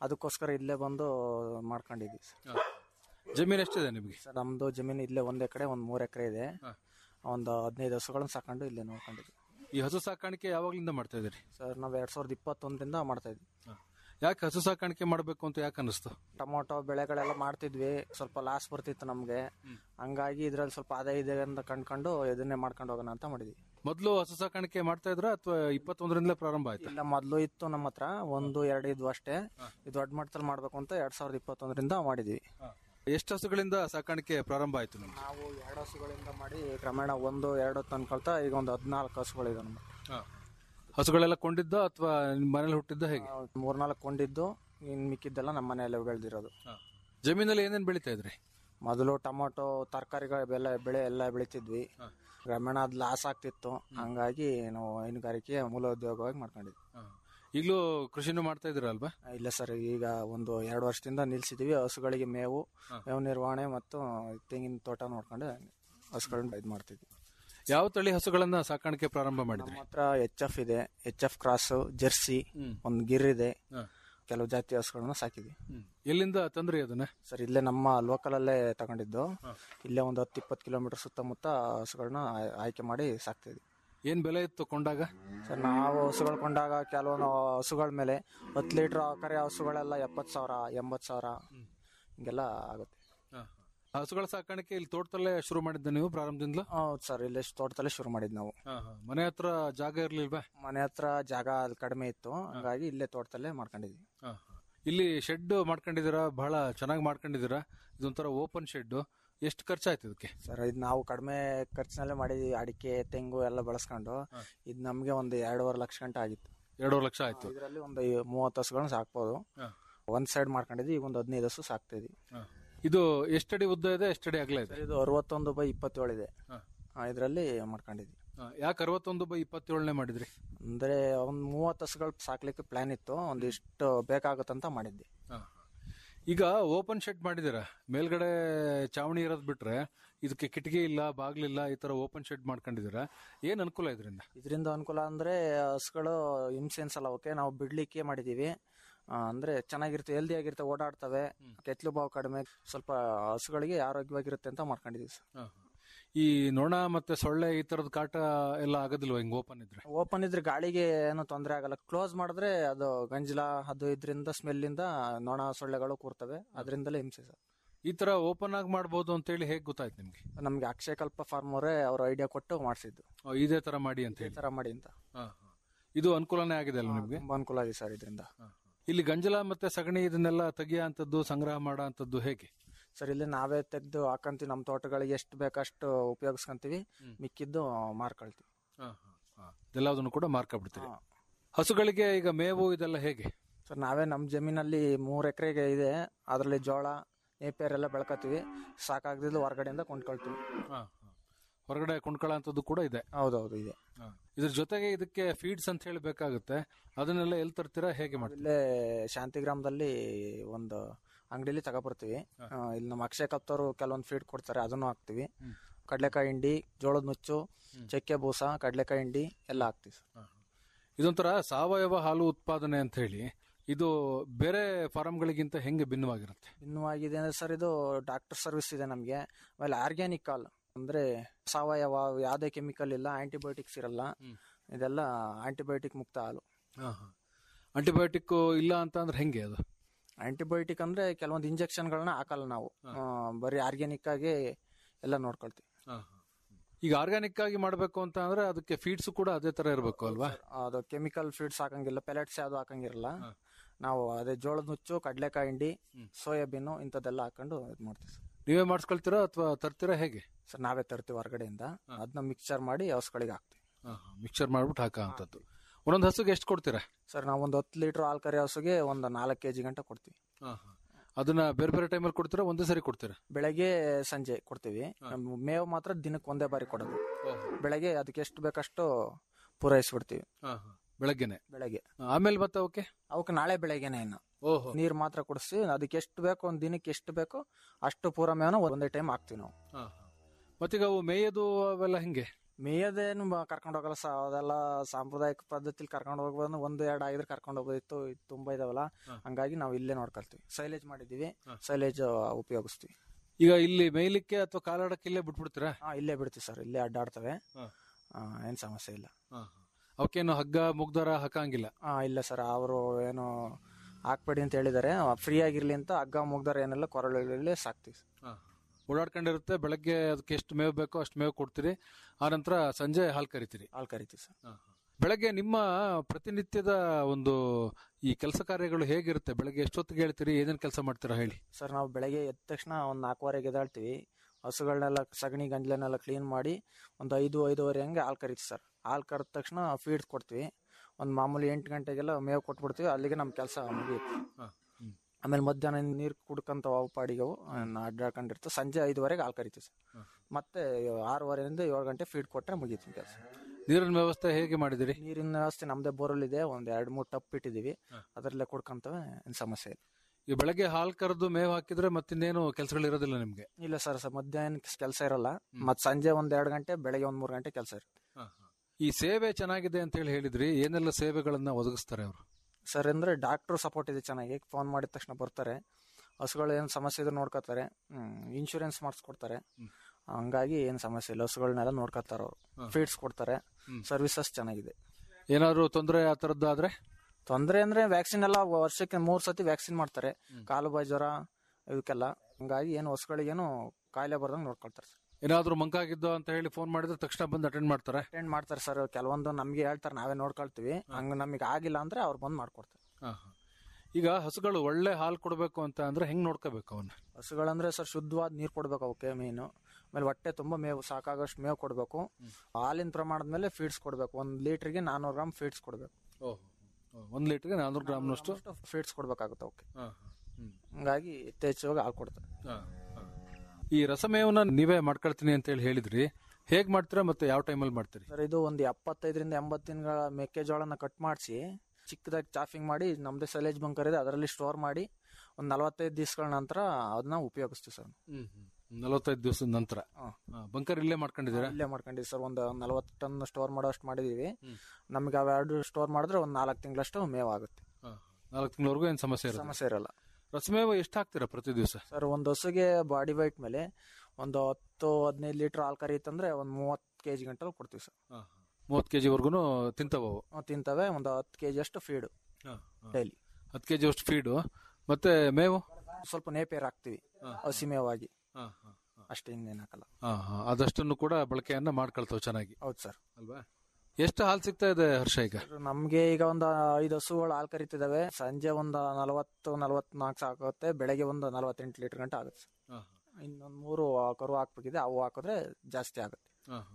ಅದಕ್ಕೋಸ್ಕರ ಇಲ್ಲೇ ಬಂದು ಮಾಡ್ಕೊಂಡಿದ್ವಿ ಸರ್ ಜಮೀನು ಎಷ್ಟಿದೆ ನಿಮಗೆ ಸರ್ ನಮ್ದು ಜಮೀನು ಇಲ್ಲೇ ಒಂದ್ ಎಕರೆ ಒಂದ್ ಮೂರ್ ಎಕರೆ ಇದೆ ಒಂದು ಹದಿನೈದು ಹಸುಗಳನ್ನ ಸಾಕೊಂಡು ಇಲ್ಲೇ ನೋಡ್ಕೊಂಡಿದ್ವಿ ಈ ಹಸು ಸಾಕಾಣಿಕೆ ಯಾವಾಗ್ಲಿಂದ ಮಾಡ್ತಾ ಇದ್ದೀರಿ ಸರ್ ನಾವು ಎರಡ್ ಸಾವಿರದ ಇಪ್ಪತ್ತೊಂದರಿಂದ ಮಾಡ್ತಾ ಇದ್ವಿ ಯಾಕೆ ಹಸು ಸಾಕಾಣಿಕೆ ಮಾಡಬೇಕು ಅಂತ ಯಾಕೆ ಅನಿಸ್ತು ಟೊಮೊಟೊ ಬೆಳೆಗಳೆಲ್ಲ ಮಾಡ್ತಿದ್ವಿ ಸ್ವಲ್ಪ ಲಾಸ್ ಬರ್ತಿತ್ತು ನಮ್ಗೆ ಹಂಗಾಗಿ ಇದ್ರಲ್ಲಿ ಸ್ವಲ್ಪ ಆದಾಯ ಇದೆ ಅಂತ ಕಂಡ್ಕೊಂಡು ಇದನ್ನೇ ಮಾಡ್ಕೊಂಡು ಹೋಗೋಣ ಅಂತ ಮಾಡಿದ್ವಿ ಮೊದಲು ಹಸು ಸಾಕಾಣಿಕೆ ಮಾಡ್ತಾ ಇದ್ರ ಅಥವಾ ಇಪ್ಪತ್ತೊಂದರಿಂದಲೇ ಪ್ರಾರಂಭ ಆಯ್ತು ಇಲ್ಲ ಮೊದಲು ಇತ್ತು ನಮ್ಮ ಹತ್ರ ಒಂದು ಎರಡು ಇದ್ವು ಅಷ್ಟೇ ಇದು ದೊಡ್ಡ ಮಟ್ಟದಲ್ಲಿ ಮಾಡ್ಬೇಕು ಅಂತ ಎರಡ್ ಸಾವಿರದ ಇಪ್ಪತ್ತೊಂದರಿಂದ ಮಾಡಿದ್ವಿ ಎಷ್ಟು ಹಸುಗಳಿಂದ ಸಾಕಾಣಿಕೆ ಪ್ರಾರಂಭ ಆಯ್ತು ನಿಮ್ಗೆ ನಾವು ಎರಡು ಹಸುಗಳಿಂದ ಮಾಡಿ ಕ್ರಮೇಣ ಒಂದು ಎರಡು ತಂದ್ಕೊಳ್ತಾ ಈಗ ಒಂದು ಹದಿನಾಲ್ಕು ಹಸುಗಳಿದೆ ನಮ್ಮ ಹಸುಗಳೆಲ್ಲ ಕೊಂಡಿದ್ದ ಅಥವಾ ಮನೇಲಿ ಹುಟ್ಟಿದ್ದ ಹೇಗೆ ಮೂರ್ನಾಲ್ಕು ಕೊಂಡಿದ್ದು ಇನ್ ಮಿಕ್ಕಿದ್ದೆಲ್ಲ ನಮ್ಮ ಮನೆಯಲ್ಲೇ ಬೆಳೆದಿರೋದು ಜಮೀನಲ್ಲಿ ಏನೇನ್ ಬೆಳಿತಾ ಇದ್ರಿ ಮೊದಲು ಟೊಮೊಟೊ ತರಕಾರಿಗಳ ಬೆಲೆ ಬೆಳೆ ಎಲ್ಲ ಬೆಳಿತಿದ್ವಿ ಕ್ರಮೇಣ ಅದು ಲಾಸ್ ಆಗ್ತಿತ್ತು ಹಂಗಾಗಿ ನಾವು ಹೈನುಗಾರಿಕೆ ಮೂಲ ಉದ್ಯೋಗವಾಗಿ ಮಾಡ್ಕೊಂಡಿದ್ವಿ ಈಗಲೂ ಕೃಷಿನೂ ಮಾಡ್ತಾ ಇದ್ದೀರಾ ಅಲ್ವಾ ಇಲ್ಲ ಸರ್ ಈಗ ಒಂದು ಎರಡು ವರ್ಷದಿಂದ ನಿಲ್ಸಿದೀವಿ ಹಸುಗಳಿಗೆ ಮೇವು ಮೇವು ನಿರ್ವಹಣೆ ಮತ್ತು ತೆಂಗಿನ ತೋಟ ನೋಡ್ಕೊಂಡು ಹಸುಗಳನ್ನ ಇದು ಮಾಡ್ತಿದ್ವಿ ಯಾವ ತಳಿ ಹಸುಗಳನ್ನ ಸಾಕಾಣಿಕೆ ಪ್ರಾರಂಭ ಮಾಡಿದ್ರಿ ನಮ್ಮ ಹತ್ರ ಎಚ್ ಎಫ್ ಇದೆ ಎಚ್ ಎಫ್ ಕ್ರಾಸ್ ಜರ್ಸಿ ಒಂದು ಗಿರ್ ಇದೆ ಕೆಲವು ಜಾತಿ ಹಸುಗಳನ್ನ ಸಾಕಿದ್ವಿ ಎಲ್ಲಿಂದ ತಂದ್ರಿ ಅದನ್ನ ಸರ್ ಇಲ್ಲೇ ನಮ್ಮ ಲೋಕಲ್ ಅಲ್ಲೇ ತಗೊಂಡಿದ್ದು ಇಲ್ಲೇ ಒಂದು ಹತ್ತು ಇಪ್ಪತ್ತು ಕಿಲೋಮೀಟರ್ ಸುತ್ತಮುತ್ತ ಹಸುಗಳನ್ನ ಆಯ್- ಆಯ್ಕೆ ಮಾಡಿ ಸಾಕ್ತಿದ್ವಿ ಏನ್ ಬೆಲೆ ಇತ್ತು ಕೊಂಡಾಗ ಸರ್ ನಾವು ಹಸುಗಳು ಕೊಂಡಾಗ ಕೆಲವೊಂದು ಹಸುಗಳ ಮೇಲೆ ಹತ್ತು ಲೀಟರ್ ಕರೆ ಹಸುಗಳೆಲ್ಲ ಎಪ್ಪತ್ತು ಸಾವಿರ ಎಂಬತ್ತು ಸಾವಿರ ಹಿಂಗೆಲ್ಲ ಆಗುತ್ತೆ ಹಸುಗಳ ಸಾಕಾಣಿಕೆ ಇಲ್ಲಿ ತೋಟದಲ್ಲೇ ಶುರು ಮಾಡಿದ್ದ ನೀವು ಪ್ರಾರಂಭದಿಂದಲೂ ಹೌದು ಸರ್ ಇಲ್ಲೇ ತೋಟದಲ್ಲೇ ಶುರು ಮಾಡಿದ್ ನಾವು ಮನೆ ಹತ್ರ ಜಾಗ ಇರ್ಲಿಲ್ವಾ ಮನೆ ಹತ್ರ ಜಾಗ ಅಲ್ಲಿ ಕಡಿಮೆ ಇತ್ತು ಹಂಗಾಗಿ ಇಲ್ಲೇ ತೋಟದಲ್ಲೇ ಮಾಡ್ಕೊಂಡಿದ್ವಿ ಇಲ್ಲಿ ಶೆಡ್ ಮಾಡ್ಕೊಂಡಿದ್ದೀರಾ ಬಹಳ ಚೆನ್ನಾಗಿ ಮಾಡ್ಕೊಂಡಿದ್ದೀರಾ ಇದೊಂಥರ ಓಪನ್ ಶೆಡ್ ಎಷ್ಟು ಖರ್ಚಾಯ್ತು ಇದಕ್ಕೆ ಸರ್ ಇದು ನಾವು ಕಡಿಮೆ ಖರ್ಚಿನಲ್ಲೇ ಮಾಡಿದ್ವಿ ಅಡಿಕೆ ತೆಂಗು ಎಲ್ಲ ಬಳಸ್ಕೊಂಡು ಇದು ನಮಗೆ ಒಂದು ಎರಡೂವರೆ ಲಕ್ಷ ಗಂಟೆ ಆಗಿತ್ತು ಎರಡೂವರೆ ಲಕ್ಷ ಆಯ್ತು ಇದರಲ್ಲಿ ಒಂದು ಮೂವತ್ತು ಹಸುಗಳನ್ನ ಸಾಕ್ಬೋದು ಒಂದ್ ಸೈಡ್ ಮಾಡ್ಕೊಂಡಿದ್ವಿ ಈಗ ಒಂದು ಹದಿನೈದು ಹಸು ಸಾಕ್ತಾ ಇದೀವಿ ಇದು ಎಷ್ಟಡಿ ಉದ್ದ ಇದೆ ಎಷ್ಟಡಿ ಅಗಲ ಇದೆ ಸರ್ ಇದು ಅರವತ್ತೊಂದು ಬೈ ಇಪ್ಪತ್ತೇಳು ಇದೆ ಇದರಲ್ಲಿ ಮಾಡ್ಕೊಂಡಿದ್ವಿ ಯಾಕೆ ಅರವತ್ತೊಂದು ಬೈ ಇಪ್ಪತ್ತೇಳನೇ ಮಾಡಿದ್ರಿ ಅಂದ್ರೆ ಒಂದ್ ಮೂವತ್ತು ಹಸುಗಳು ಸಾಕ್ಲಿಕ್ಕೆ ಪ್ಲಾನ್ ಇತ್ತು ಒಂದಿಷ್ಟು ಬೇಕಾಗುತ್ತಂತ ಮಾಡಿದ್ವಿ ಈಗ ಓಪನ್ ಶೆಡ್ ಮಾಡಿದ್ದೀರಾ ಮೇಲ್ಗಡೆ ಚಾವಣಿ ಇರೋದ್ ಬಿಟ್ರೆ ಇದಕ್ಕೆ ಕಿಟಕಿ ಇಲ್ಲ ಬಾಗ್ಲಿಲ್ಲ ಈ ತರ ಓಪನ್ ಶೆಡ್ ಮಾಡ್ಕೊಂಡಿದ್ದೀರಾ ಏನ್ ಅನುಕೂಲ ಇದರಿಂದ ಇದರಿಂದ ಅನುಕೂಲ ಅಂದ್ರೆ ಹಸುಗಳು ಹಿಂಸೆ ಅನ್ಸಲ್ಲ ಅವಕ್ಕೆ ನಾವು ಬಿಡ್ಲಿಕ್ಕೆ ಮಾಡಿದೀವಿ ಆ, ಅಂದ್ರೆ ಚೆನ್ನಾಗಿರುತ್ತೆ ಹೆಲ್ದಿ ಆಗಿರುತ್ತೆ ಓಡಾಡ್ತವೆ ಕೆತ್ಲು ಬಾವು ಕಡಿಮೆ ಸ್ವಲ್ಪ ಹಸುಗಳಿಗೆ ಆರೋಗ್ಯವಾಗಿರುತ್ತೆ ಅಂತ ಮಾಡ್ಕೊಂಡಿದೀವಿ ಸರ್ ಈ ನೊಣ ಮತ್ತೆ ಸೊಳ್ಳೆ ಈ ತರದ ಕಾಟ ಎಲ್ಲ ಆಗೋದಿಲ್ವಾ ಹಿಂಗ್ ಓಪನ್ ಇದ್ರೆ ಓಪನ್ ಇದ್ರೆ ಗಾಳಿಗೆ ಏನು ತೊಂದರೆ ಆಗಲ್ಲ ಕ್ಲೋಸ್ ಮಾಡಿದ್ರೆ ಅದು ಗಂಜಲ ಅದು ಇದ್ರಿಂದ ಸ್ಮೆಲ್ ಇಂದ ನೊಣ ಸೊಳ್ಳೆಗಳು ಕೂರ್ತವೆ ಅದರಿಂದಲೇ ಹಿಂಸೆ ಸರ್ ಈ ತರ ಓಪನ್ ಆಗಿ ಮಾಡ್ಬೋದು ಅಂತೇಳಿ ಹೇಗ್ ಗೊತ್ತಾಯ್ತು ನಿಮ್ಗೆ ನಮ್ಗೆ ಅಕ್ಷಯ ಕಲ್ಪ ಫಾರ್ಮ್ ಅವರೇ ಅವ್ರ ಐಡಿಯಾ ಕೊಟ್ಟು ಮಾಡಿಸಿದ್ದು ಓ, ಇದೇ ತರ ಮಾಡಿ ಅಂತ ಈ ಹೇಳಿ ತರ ಮಾಡಿ ಅಂತ ಹಾ, ಹಾ. ಇದು ಅನುಕೂಲನೇ ಆಗಿದೆ ಅಲ್ಲ ನಿಮ್ಗೆ ತುಂಬಾ ಅನುಕೂಲ ಆಗಿದೆ ಸರ್ ಇದರಿಂದ ಇಲ್ಲಿ ಗಂಜಲ ಮತ್ತೆ ಸಗಣಿ ಇದನ್ನೆಲ್ಲ ತೆಗಿಯೋ ಅಂತದ್ದು ಸಂಗ್ರಹ ಮಾಡೋ ಅಂತದ್ದು ಹೇಗೆ ಸರ್ ಇಲ್ಲಿ ನಾವೇ ತೆಗೆದು ಹಾಕಂತೀವಿ ನಮ್ಮ ತೋಟಗಳಿಗೆ ಎಷ್ಟು ಬೇಕಷ್ಟು ಉಪಯೋಗಿಸ್ಕೊಂತೀವಿ ಮಿಕ್ಕಿದ್ದು ಮಾರ್ಕೊಳ್ತೀವಿ ಇದೆಲ್ಲದನ್ನು ಕೂಡ ಮಾರ್ಕೊಂಡ್ಬಿಡ್ತೀರಿ ಹಸುಗಳಿಗೆ ಈಗ ಮೇವು ಇದೆಲ್ಲ ಹೇಗೆ ಸರ್ ನಾವೇ ನಮ್ಮ ಜಮೀನಲ್ಲಿ ಮೂರು ಎಕರೆಗೆ ಇದೆ ಅದರಲ್ಲಿ ಜೋಳ ನೇಪಿಯರ್ ಎಲ್ಲ ಬೆಳ್ಕೊತೀವಿ ಸಾಕಾಗದಿದ್ದು ಹೊರಗಡೆಯಿಂದ ಕೊಂಡ್ಕೊಳ್ತೀವಿ ಹೊರಗಡೆ ಕೊಂಡ್ಕೊಳ್ಳೋ ಅಂತದ್ದು ಕೂಡ ಇದೆ ಹೌದೌದು ಇದೆ ಇದ್ರ ಜೊತೆಗೆ ಇದಕ್ಕೆ ಫೀಡ್ಸ್ ಅಂತ ಹೇಳಿ ಬೇಕಾಗುತ್ತೆ ಅದನ್ನೆಲ್ಲ ಎಲ್ಲಿ ತರ್ತೀರಾ ಹೇಗೆ ಮಾಡ್ತೀರಾ ಇಲ್ಲೇ ಶಾಂತಿಗ್ರಾಮದಲ್ಲಿ ಒಂದು ಅಂಗಡಿಲಿ ತಗೊಬರ್ತೀವಿ ಆ, ಇಲ್ಲಿ ನಮ್ಮ ಅಕ್ಷಯ ಕಪ್ತವರು ಕೆಲವೊಂದು ಫೀಡ್ ಕೊಡ್ತಾರೆ ಅದನ್ನು ಹಾಕ್ತಿವಿ ಕಡಲೆಕಾಯಿ ಹಿಂಡಿ ಜೋಳದ ನುಚ್ಚು ಚಕ್ಕೆ ಬೂಸ ಕಡಲೆಕಾಯಿ ಹಿಂಡಿ ಎಲ್ಲ ಹಾಕ್ತಿವಿ ಸರ್ ಇದೊಂಥರ ಸಾವಯವ ಹಾಲು ಉತ್ಪಾದನೆ ಅಂತ ಹೇಳಿ ಇದು ಬೇರೆ ಫಾರಂಗಳಿಗಿಂತ ಹೆಂಗೆ ಭಿನ್ನವಾಗಿರುತ್ತೆ ಭಿನ್ನವಾಗಿದೆ ಅಂದ್ರೆ ಸರ್ ಇದು ಡಾಕ್ಟರ್ ಸರ್ವಿಸ್ ಇದೆ ನಮಗೆ ಆಮೇಲೆ ಆರ್ಗ್ಯಾನಿಕ್ ಹಾಲ್ ಅಂದ್ರೆ ಸಾವಯವ ಯಾವುದೇ ಕೆಮಿಕಲ್ ಇಲ್ಲ ಆಂಟಿಬಯೋಟಿಕ್ಸ್ ಇರಲ್ಲ ಇದೆಲ್ಲ ಆಂಟಿಬಯೋಟಿಕ್ ಮುಕ್ತ ಹಾಲು ಆಂಟಿಬಯೋಟಿಕ್ ಇಲ್ಲ ಅಂತ ಅಂದ್ರೆ ಹೆಂಗೆ ಅದು ಆಂಟಿಬಯೋಟಿಕ್ ಅಂದ್ರೆ ಕೆಲವೊಂದು ಇಂಜೆಕ್ಷನ್ಗಳನ್ನ ಹಾಕಲ್ಲ ನಾವು ಆ, ಬರೀ ಆರ್ಗ್ಯಾನಿಕ್ ಆಗಿ ಎಲ್ಲ ನೋಡ್ಕೊಳ್ತೀವಿ ಈಗ ಆರ್ಗ್ಯಾನಿಕ್ ಆಗಿ ಮಾಡಬೇಕು ಅಂತ ಅಂದ್ರೆ ಅದಕ್ಕೆ ಫೀಡ್ಸ್ ಕೂಡ ಅದೇ ತರ ಇರಬೇಕು ಅಲ್ವಾ ಅದು ಕೆಮಿಕಲ್ ಫೀಡ್ಸ್ ಹಾಕಂಗಿಲ್ಲ ಪೆಲೆಟ್ಸ್ ಯಾವ್ದು ಹಾಕಂಗಿರಲ್ಲ ನಾವು ಅದೇ ಜೋಳದ ನುಚ್ಚು ಕಡಲೆಕಾಯಿ ಹಿಂಡಿ ಸೋಯಾಬೀನು ಇಂಥದ್ದೆಲ್ಲ ಹಾಕೊಂಡು ಇದು ಮಾಡ್ತೀವಿ ಸರ್ ನೀವೇ ಮಾಡಿಸ್ಕೊಳ್ತೀರಾ ಅಥವಾ ತರ್ತೀರಾ ಹೇಗೆ ಸರ್ ನಾವೇ ತರ್ತೀವಿ ಹೊರಗಡೆಯಿಂದ ಅದನ್ನ ಮಿಕ್ಸರ್ ಮಾಡಿ ಹಸುಗಳಿಗೆ ಹಾಕ್ತೀವಿ ಮಿಕ್ಸರ್ ಮಾಡ್ಬಿಟ್ಟು ಹಾಕೋ ಅಂತದ್ದು ಒಂದೊಂದು ಹಸುಗೆ ಎಷ್ಟು ಕೊಡ್ತೀರಾ ಸರ್ ನಾವು ಒಂದು ಹತ್ತು ಲೀಟರ್ ಹಾಲು ಕರಿ ಹಸುಗೆ ಒಂದು ನಾಲ್ಕು ಕೆಜಿ ಗಂಟೆ ಕೊಡ್ತೀವಿ ಅದನ್ನ ಬೇರೆ ಬೇರೆ ಟೈಮಲ್ಲಿ ಕೊಡ್ತೀರಾ ಒಂದೇ ಸರಿ ಕೊಡ್ತೀರಾ ಬೆಳಗ್ಗೆ ಸಂಜೆ ಕೊಡ್ತೀವಿ ನಮ್ ಮೇವು ಮಾತ್ರ ದಿನಕ್ಕೆ ಒಂದೇ ಬಾರಿ ಕೊಡೋದು ಬೆಳಗ್ಗೆ ಅದಕ್ಕೆ ಎಷ್ಟು ಬೇಕಷ್ಟು ಪೂರೈಸ್ಬಿಡ್ತೀವಿ ಬೆಳಗ್ಗೆನೆ ಬೆಳಗ್ಗೆ ಆಮೇಲೆ ಮತ್ತೆ ಅವಕ್ಕೆ ಅವಕ್ಕೆ ನಾಳೆ ಬೆಳಗ್ಗೆನೆ ಇನ್ನು ಓಹೋ ನೀರ್ ಮಾತ್ರ ಕುಡಿಸಿ ಅದಕ್ಕೆ ಎಷ್ಟು ಬೇಕು ಒಂದ್ ದಿನಕ್ಕೆ ಎಷ್ಟು ಬೇಕೋ ಅಷ್ಟು ಪೂರ ಮೇವನ ಒಂದೇ ಟೈಮ್ ಹಾಕ್ತಿವಿ ನಾವು ಮತ್ತೀಗ ಅವು ಮೇಯೋದು ಅವೆಲ್ಲ ಹೆಂಗೆ ಮೇಯದೇನು ಕರ್ಕೊಂಡು ಹೋಗಲ್ಲ ಸರ್ ಅದೆಲ್ಲ ಸಾಂಪ್ರದಾಯಿಕ ಪದ್ಧತಿಲಿ ಕರ್ಕೊಂಡು ಹೋಗ್ಬೋದು ಒಂದು ಎರಡು ಆಗಿದ್ರೆ ಕರ್ಕೊಂಡು ಹೋಗೋದಿತ್ತು ಇದು ತುಂಬಾ ಇದಾವಲ್ಲ ಹಂಗಾಗಿ ನಾವು ಇಲ್ಲೇ ನೋಡ್ಕೊಳ್ತೀವಿ ಸೈಲೇಜ್ ಮಾಡಿದೀವಿ ಸೈಲೇಜ್ ಉಪಯೋಗಿಸ್ತೀವಿ ಈಗ ಇಲ್ಲಿ ಮೇಯ್ಲಿಕ್ಕೆ ಅಥವಾ ಕಾಲಾಡಕ್ಕೆ ಇಲ್ಲೇ ಬಿಟ್ಬಿಡ್ತೀರಾ ಹಾ ಇಲ್ಲೇ ಬಿಡ್ತೀವಿ ಸರ್ ಇಲ್ಲೇ ಅಡ್ಡಾಡ್ತವೆ ಆ, ಏನ್ ಸಮಸ್ಯೆ ಇಲ್ಲ ಅವಕ್ಕೇನು ಹಗ್ಗ ಮುಗ್ದಾರ ಹಾಕಂಗಿಲ್ಲ ಹಾ ಇಲ್ಲ ಸರ್ ಅವರು ಏನು ಹಾಕ್ಬೇಡಿ ಅಂತ ಹೇಳಿದ್ದಾರೆ ಫ್ರೀ ಆಗಿರ್ಲಿ ಅಂತ ಹಗ್ಗ ಮುಗ್ದಾರ ಏನೆಲ್ಲ ಕೊರಳಲ್ಲಿ ಸಾಕ್ತೀವಿ ಓಡಾಡ್ಕೊಂಡಿರುತ್ತೆ ಬೆಳಗ್ಗೆ ಅದಕ್ಕೆ ಎಷ್ಟು ಮೇವು ಬೇಕೋ ಅಷ್ಟು ಮೇವು ಕೊಡ್ತೀರಿ ಆನಂತರ ಸಂಜೆ ಹಾಲು ಕರಿತೀರಿ ಹಾಲು ಕರಿತೀವಿ ಸರ್ ಬೆಳಗ್ಗೆ ನಿಮ್ಮ ಪ್ರತಿನಿತ್ಯದ ಒಂದು ಈ ಕೆಲಸ ಕಾರ್ಯಗಳು ಹೇಗಿರುತ್ತೆ ಬೆಳಗ್ಗೆ ಎಷ್ಟೊತ್ತಿಗೆ ಹೇಳ್ತೀರಿ ಏನೇನು ಕೆಲಸ ಮಾಡ್ತೀರಾ ಹೇಳಿ ಸರ್ ನಾವು ಬೆಳಗ್ಗೆ ಎದ್ದ ತಕ್ಷಣ ಒಂದು ನಾಲ್ಕುವರೆಗೆ ಎದ್ದಾಳ್ತೀವಿ ಹಸುಗಳನ್ನೆಲ್ಲ ಸಗಣಿ ಗಂಜಲನ್ನೆಲ್ಲ ಕ್ಲೀನ್ ಮಾಡಿ ಒಂದು ಐದು ಐದೂವರೆ ಹಂಗೆ ಹಾಲು ಕರಿತೀವಿ ಸರ್ ಹಾಲು ಕರೆದ ತಕ್ಷಣ ಫೀಡ್ಸ್ ಕೊಡ್ತೀವಿ ಒಂದು ಮಾಮೂಲಿ ಎಂಟು ಗಂಟೆಗೆಲ್ಲ ಮೇವು ಕೊಟ್ಬಿಡ್ತೀವಿ ಅಲ್ಲಿಗೆ ನಮ್ಮ ಕೆಲಸ ಮುಗಿಯುತ್ತೆ ಆಮೇಲೆ ಮಧ್ಯಾಹ್ನ ನೀರು ಕುಡ್ಕಂತ ಅವು ಪಾಡಿಗೆ ಅವು ಅಡ್ಡಾಡ್ಕೊಂಡಿರ್ತವೆ ಸಂಜೆ ಐದುವರೆಗೆ ಹಾಲು ಕರಿತೀವಿ ಸರ್ ಮತ್ತೆ ಆರೂವರೆಯಿಂದ ಏಳು ಗಂಟೆ ಫೀಡ್ ಕೊಟ್ಟರೆ ಮುಗೀತು ಕೆಲಸ ನೀರಿನ ವ್ಯವಸ್ಥೆ ಹೇಗೆ ಮಾಡಿದಿರಿ ನೀರಿನ ವ್ಯವಸ್ಥೆ ನಮ್ಮದೇ ಬೋರಲ್ ಇದೆ ಒಂದು ಎರಡು ಮೂರು ಟಪ್ ಇಟ್ಟಿದ್ದೀವಿ ಅದರಲ್ಲೇ ಕುಡ್ಕಂತವೆ ಏನು ಸಮಸ್ಯೆ ಇಲ್ಲ ಈ ಬೆಳಗ್ಗೆ ಹಾಲು ಕರೆದು ಮೇವು ಹಾಕಿದ್ರೆ ಮತ್ತಿನ್ನೇನು ಕೆಲಸಗಳು ಇರೋದಿಲ್ಲ ನಿಮ್ಗೆ ಇಲ್ಲ ಸರ್ ಸರ್ ಮಧ್ಯಾಹ್ನ ಕೆಲಸ ಇರಲ್ಲ ಮತ್ತೆ ಸಂಜೆ ಒಂದ್ ಎರಡು ಗಂಟೆ ಬೆಳಗ್ಗೆ ಒಂದ್ ಮೂರು ಗಂಟೆ ಕೆಲಸ ಇರುತ್ತೆ ಈ ಸೇವೆ ಚೆನ್ನಾಗಿದೆ ಅಂತ ಹೇಳಿ ಹೇಳಿದ್ರಿ ಏನೆಲ್ಲ ಸೇವೆಗಳನ್ನ ಒದಗಿಸ್ತಾರೆ ಅವರು ಸರ್ ಅಂದ್ರೆ ಡಾಕ್ಟರ್ ಸಪೋರ್ಟ್ ಇದೆ ಚೆನ್ನಾಗಿ ಫೋನ್ ಮಾಡಿದ ತಕ್ಷಣ ಬರ್ತಾರೆ ಹಸುಗಳು ಏನು ಸಮಸ್ಯೆ ಇದ್ರೆ ನೋಡ್ಕೋತಾರೆ ಇನ್ಶೂರೆನ್ಸ್ ಮಾಡಿಸ್ಕೊಡ್ತಾರೆ ಹಂಗಾಗಿ ಏನು ಸಮಸ್ಯೆ ಇಲ್ಲ ಹಸುಗಳನ್ನೆಲ್ಲ ನೋಡ್ಕೋತಾರೆ ಅವರು ಫೀಡ್ಸ್ ಕೊಡ್ತಾರೆ ಸರ್ವಿಸಸ್ ಚೆನ್ನಾಗಿದೆ ಏನಾದ್ರು ತೊಂದರೆ ಆ ಥರದ್ದಾದ್ರೆ ತೊಂದರೆ ಅಂದ್ರೆ ವ್ಯಾಕ್ಸಿನ್ ಎಲ್ಲ ವರ್ಷಕ್ಕೆ ಮೂರ್ ಸತಿ ವ್ಯಾಕ್ಸಿನ್ ಮಾಡ್ತಾರೆ ಕಾಲು ಬಾಯಿ ಜ್ವರ ಇವಕ್ಕೆಲ್ಲ ಹಂಗಾಗಿ ಏನು ಹಸುಗಳಿಗೇನು ಕಾಯಿಲೆ ಬರ್ದಂಗೆ ನೋಡ್ಕೊಳ್ತಾರೆ ಸರ್ ಏನಾದ್ರು ಮಂಕಾಗಿದ್ದು ಅಂತ ಹೇಳಿ ಫೋನ್ ಮಾಡಿದ್ರೆ ತಕ್ಷಣ ಬಂದು ಅಟೆಂಡ್ ಮಾಡ್ತಾರೆ ಅಟೆಂಡ್ ಮಾಡ್ತಾರೆ ಸರ್ ಕೆಲವೊಂದು ನಮ್ಗೆ ಹೇಳ್ತಾರೆ ನಾವೇ ನೋಡ್ಕೊಳ್ತೀವಿ ಹಂಗ ನಮಗೆ ಆಗಿಲ್ಲ ಅಂದ್ರೆ ಅವ್ರು ಬಂದು ಮಾಡ್ಕೊಡ್ತಾರೆ ಈಗ ಹಸುಗಳು ಒಳ್ಳೆ ಹಾಲು ಕೊಡಬೇಕು ಅಂತ ಅಂದ್ರೆ ಹೆಂಗ್ ನೋಡ್ಕೋಬೇಕು ಅವನ್ನ ಹಸುಗಳಂದ್ರೆ ಸರ್ ಶುದ್ಧವಾದ ನೀರು ಕೊಡ್ಬೇಕು ಅವಕ್ಕೆ ಮೇನು ಆಮೇಲೆ ಹೊಟ್ಟೆ ತುಂಬಾ ಮೇವು ಸಾಕಾಗಷ್ಟು ಮೇವು ಕೊಡಬೇಕು ಹಾಲಿನ ಪ್ರಮಾಣದ ಮೇಲೆ ಫೀಡ್ಸ್ ಕೊಡಬೇಕು ಒಂದು ಲೀಟರ್ಗೆ ನಾನ್ನೂರು ಗ್ರಾಮ್ ಫೀಡ್ಸ್ ಕೊಡಬೇಕು ಒಂದ್ ಲೀಟರ್ಗೆ ನಾನೂರು ಗ್ರಾಮ್ನಷ್ಟು ಫೀಡ್ಸ್ ಕೊಡ್ಬೇಕಾಗುತ್ತೆ ಅವಕ್ಕೆ ಹಂಗಾಗಿ ಯಥೇಚ್ಛವಾಗಿ ಹಾಲು ಕೊಡ್ತಾರೆ ಈ ರಸಮೇವನ ನೀವೇ ಮಾಡ್ಕೊಳ್ತೀನಿ ಅಂತ ಹೇಳಿ ಹೇಳಿದ್ರಿ ಹೇಗ್ ಮಾಡ್ತೀರಾ ಮತ್ತೆ ಯಾವ ಟೈಮಲ್ಲಿ ಮಾಡ್ತೀರಿ ಸರ್ ಇದು ಒಂದು ಎಪ್ಪತ್ತೈದರಿಂದ ಎಂಬತ್ತು ದಿನಗಳ ಮೆಕ್ಕೆಜೋಳನ ಕಟ್ ಮಾಡಿಸಿ ಚಿಕ್ಕದಾಗಿ ಚಾಫಿಂಗ್ ಮಾಡಿ ನಮ್ದೇ ಸೈಲೇಜ್ ಬಂಕರ್ ಇದೆ ಅದರಲ್ಲಿ ಸ್ಟೋರ್ ಮಾಡಿ ಒಂದು ನಲವತ್ತೈದು ದಿವಸಗಳ ನಂತರ ಅದನ್ನ ಉಪಯೋಗಿಸ್ತೀವಿ ಸರ್ ನಲವತ್ತೈದು ದಿವಸದ ನಂತರ ಬಂಕರ್ ಇಲ್ಲೇ ಮಾಡ್ಕೊಂಡಿದ್ದೀರಾ ಇಲ್ಲೇ ಮಾಡ್ಕೊಂಡಿದ್ದೀವಿ ಸರ್ ಒಂದು ನಲವತ್ತು ಟನ್ ಸ್ಟೋರ್ ಮಾಡೋ ಅಷ್ಟು ಮಾಡಿದೀವಿ ನಮಗೆ ಅವೆರಡು ಸ್ಟೋರ್ ಮಾಡಿದ್ರೆ ಒಂದು ನಾಲ್ಕು ತಿಂಗಳಷ್ಟು ಮೇವು ಆಗುತ್ತೆ ನಾಲ್ಕು ತಿಂಗಳವರೆಗೂ ಏನ್ ಸಮಸ್ಯೆ ಇರಲ್ಲ ಸಮಸ್ಯೆ ಇರಲ್ಲ ರಸಮೇವ ಎಷ್ಟು ಹಾಕ್ತೀರಾ ಪ್ರತಿ ದಿವಸ ಸರ್ ಒಂದು ಹಸುಗೆ ಬಾಡಿ ವೈಟ್ ಮೇಲೆ ಒಂದು ಹತ್ತು ಹದಿನೈದು ಲೀಟರ್ ಹಾಲು ಕರೀತಂದ್ರೆ ಒಂದು ಮೂವತ್ತು ಕೆ ಜಿ ಗಂಟಲು ಕೊಡ್ತೀವಿ ಸರ್ ಮೂವತ್ತು ಕೆಜಿ ವರ್ಗುನು ತಿಂತಾವ ಅವು ಅವು ತಿಂತವೆ ಒಂದು ಹತ್ತು ಕೆ ಜಿ ಅಷ್ಟು ಫೀಡು ಡೈಲಿ ಹತ್ತು ಕೆಜಿ ಅಷ್ಟು ಫೀಡು ಮತ್ತೆ ಮೇವು ಸ್ವಲ್ಪ ನೇಪೇರ್ ಹಾಕ್ತಿವಿ ಹಸಿ ಮೇವಾಗಿ ಅಷ್ಟೇ ಇನ್ನೇನು ಹಾಕಲ್ಲ ಹಾ ಹಾ ಅದಷ್ಟನ್ನು ಕೂಡ ಬಳಕೆಯನ್ನ ಮಾಡ್ಕೊಳ್ತಾವ ಚೆನ್ನಾಗಿ ಹೌದು ಸರ್ ಅಲ್ವಾ ಎಷ್ಟು ಹಾಲು ಸಿಗ್ತಾ ಇದೆ ಹರ್ಷ ಈಗ ನಮ್ಗೆ ಈಗ ಒಂದು ಐದು ಹಸುಗಳು ಹಾಲು ಕರಿತಿದಾವೆ ಸಂಜೆ ಒಂದು ನಲವತ್ತು ನಲವತ್ನಾಲ್ಕು ಸಾಕಾಗುತ್ತೆ ಬೆಳಗ್ಗೆ ಒಂದು ನಲವತ್ತೆಂಟು ಲೀಟರ್ ಗಂಟೆ ಆಗುತ್ತೆ ಇನ್ನೊಂದು ಮೂರು ಕರು ಹಾಕ್ಬೇಕಿದೆ ಅವು ಹಾಕಿದ್ರೆ ಜಾಸ್ತಿ ಆಗುತ್ತೆ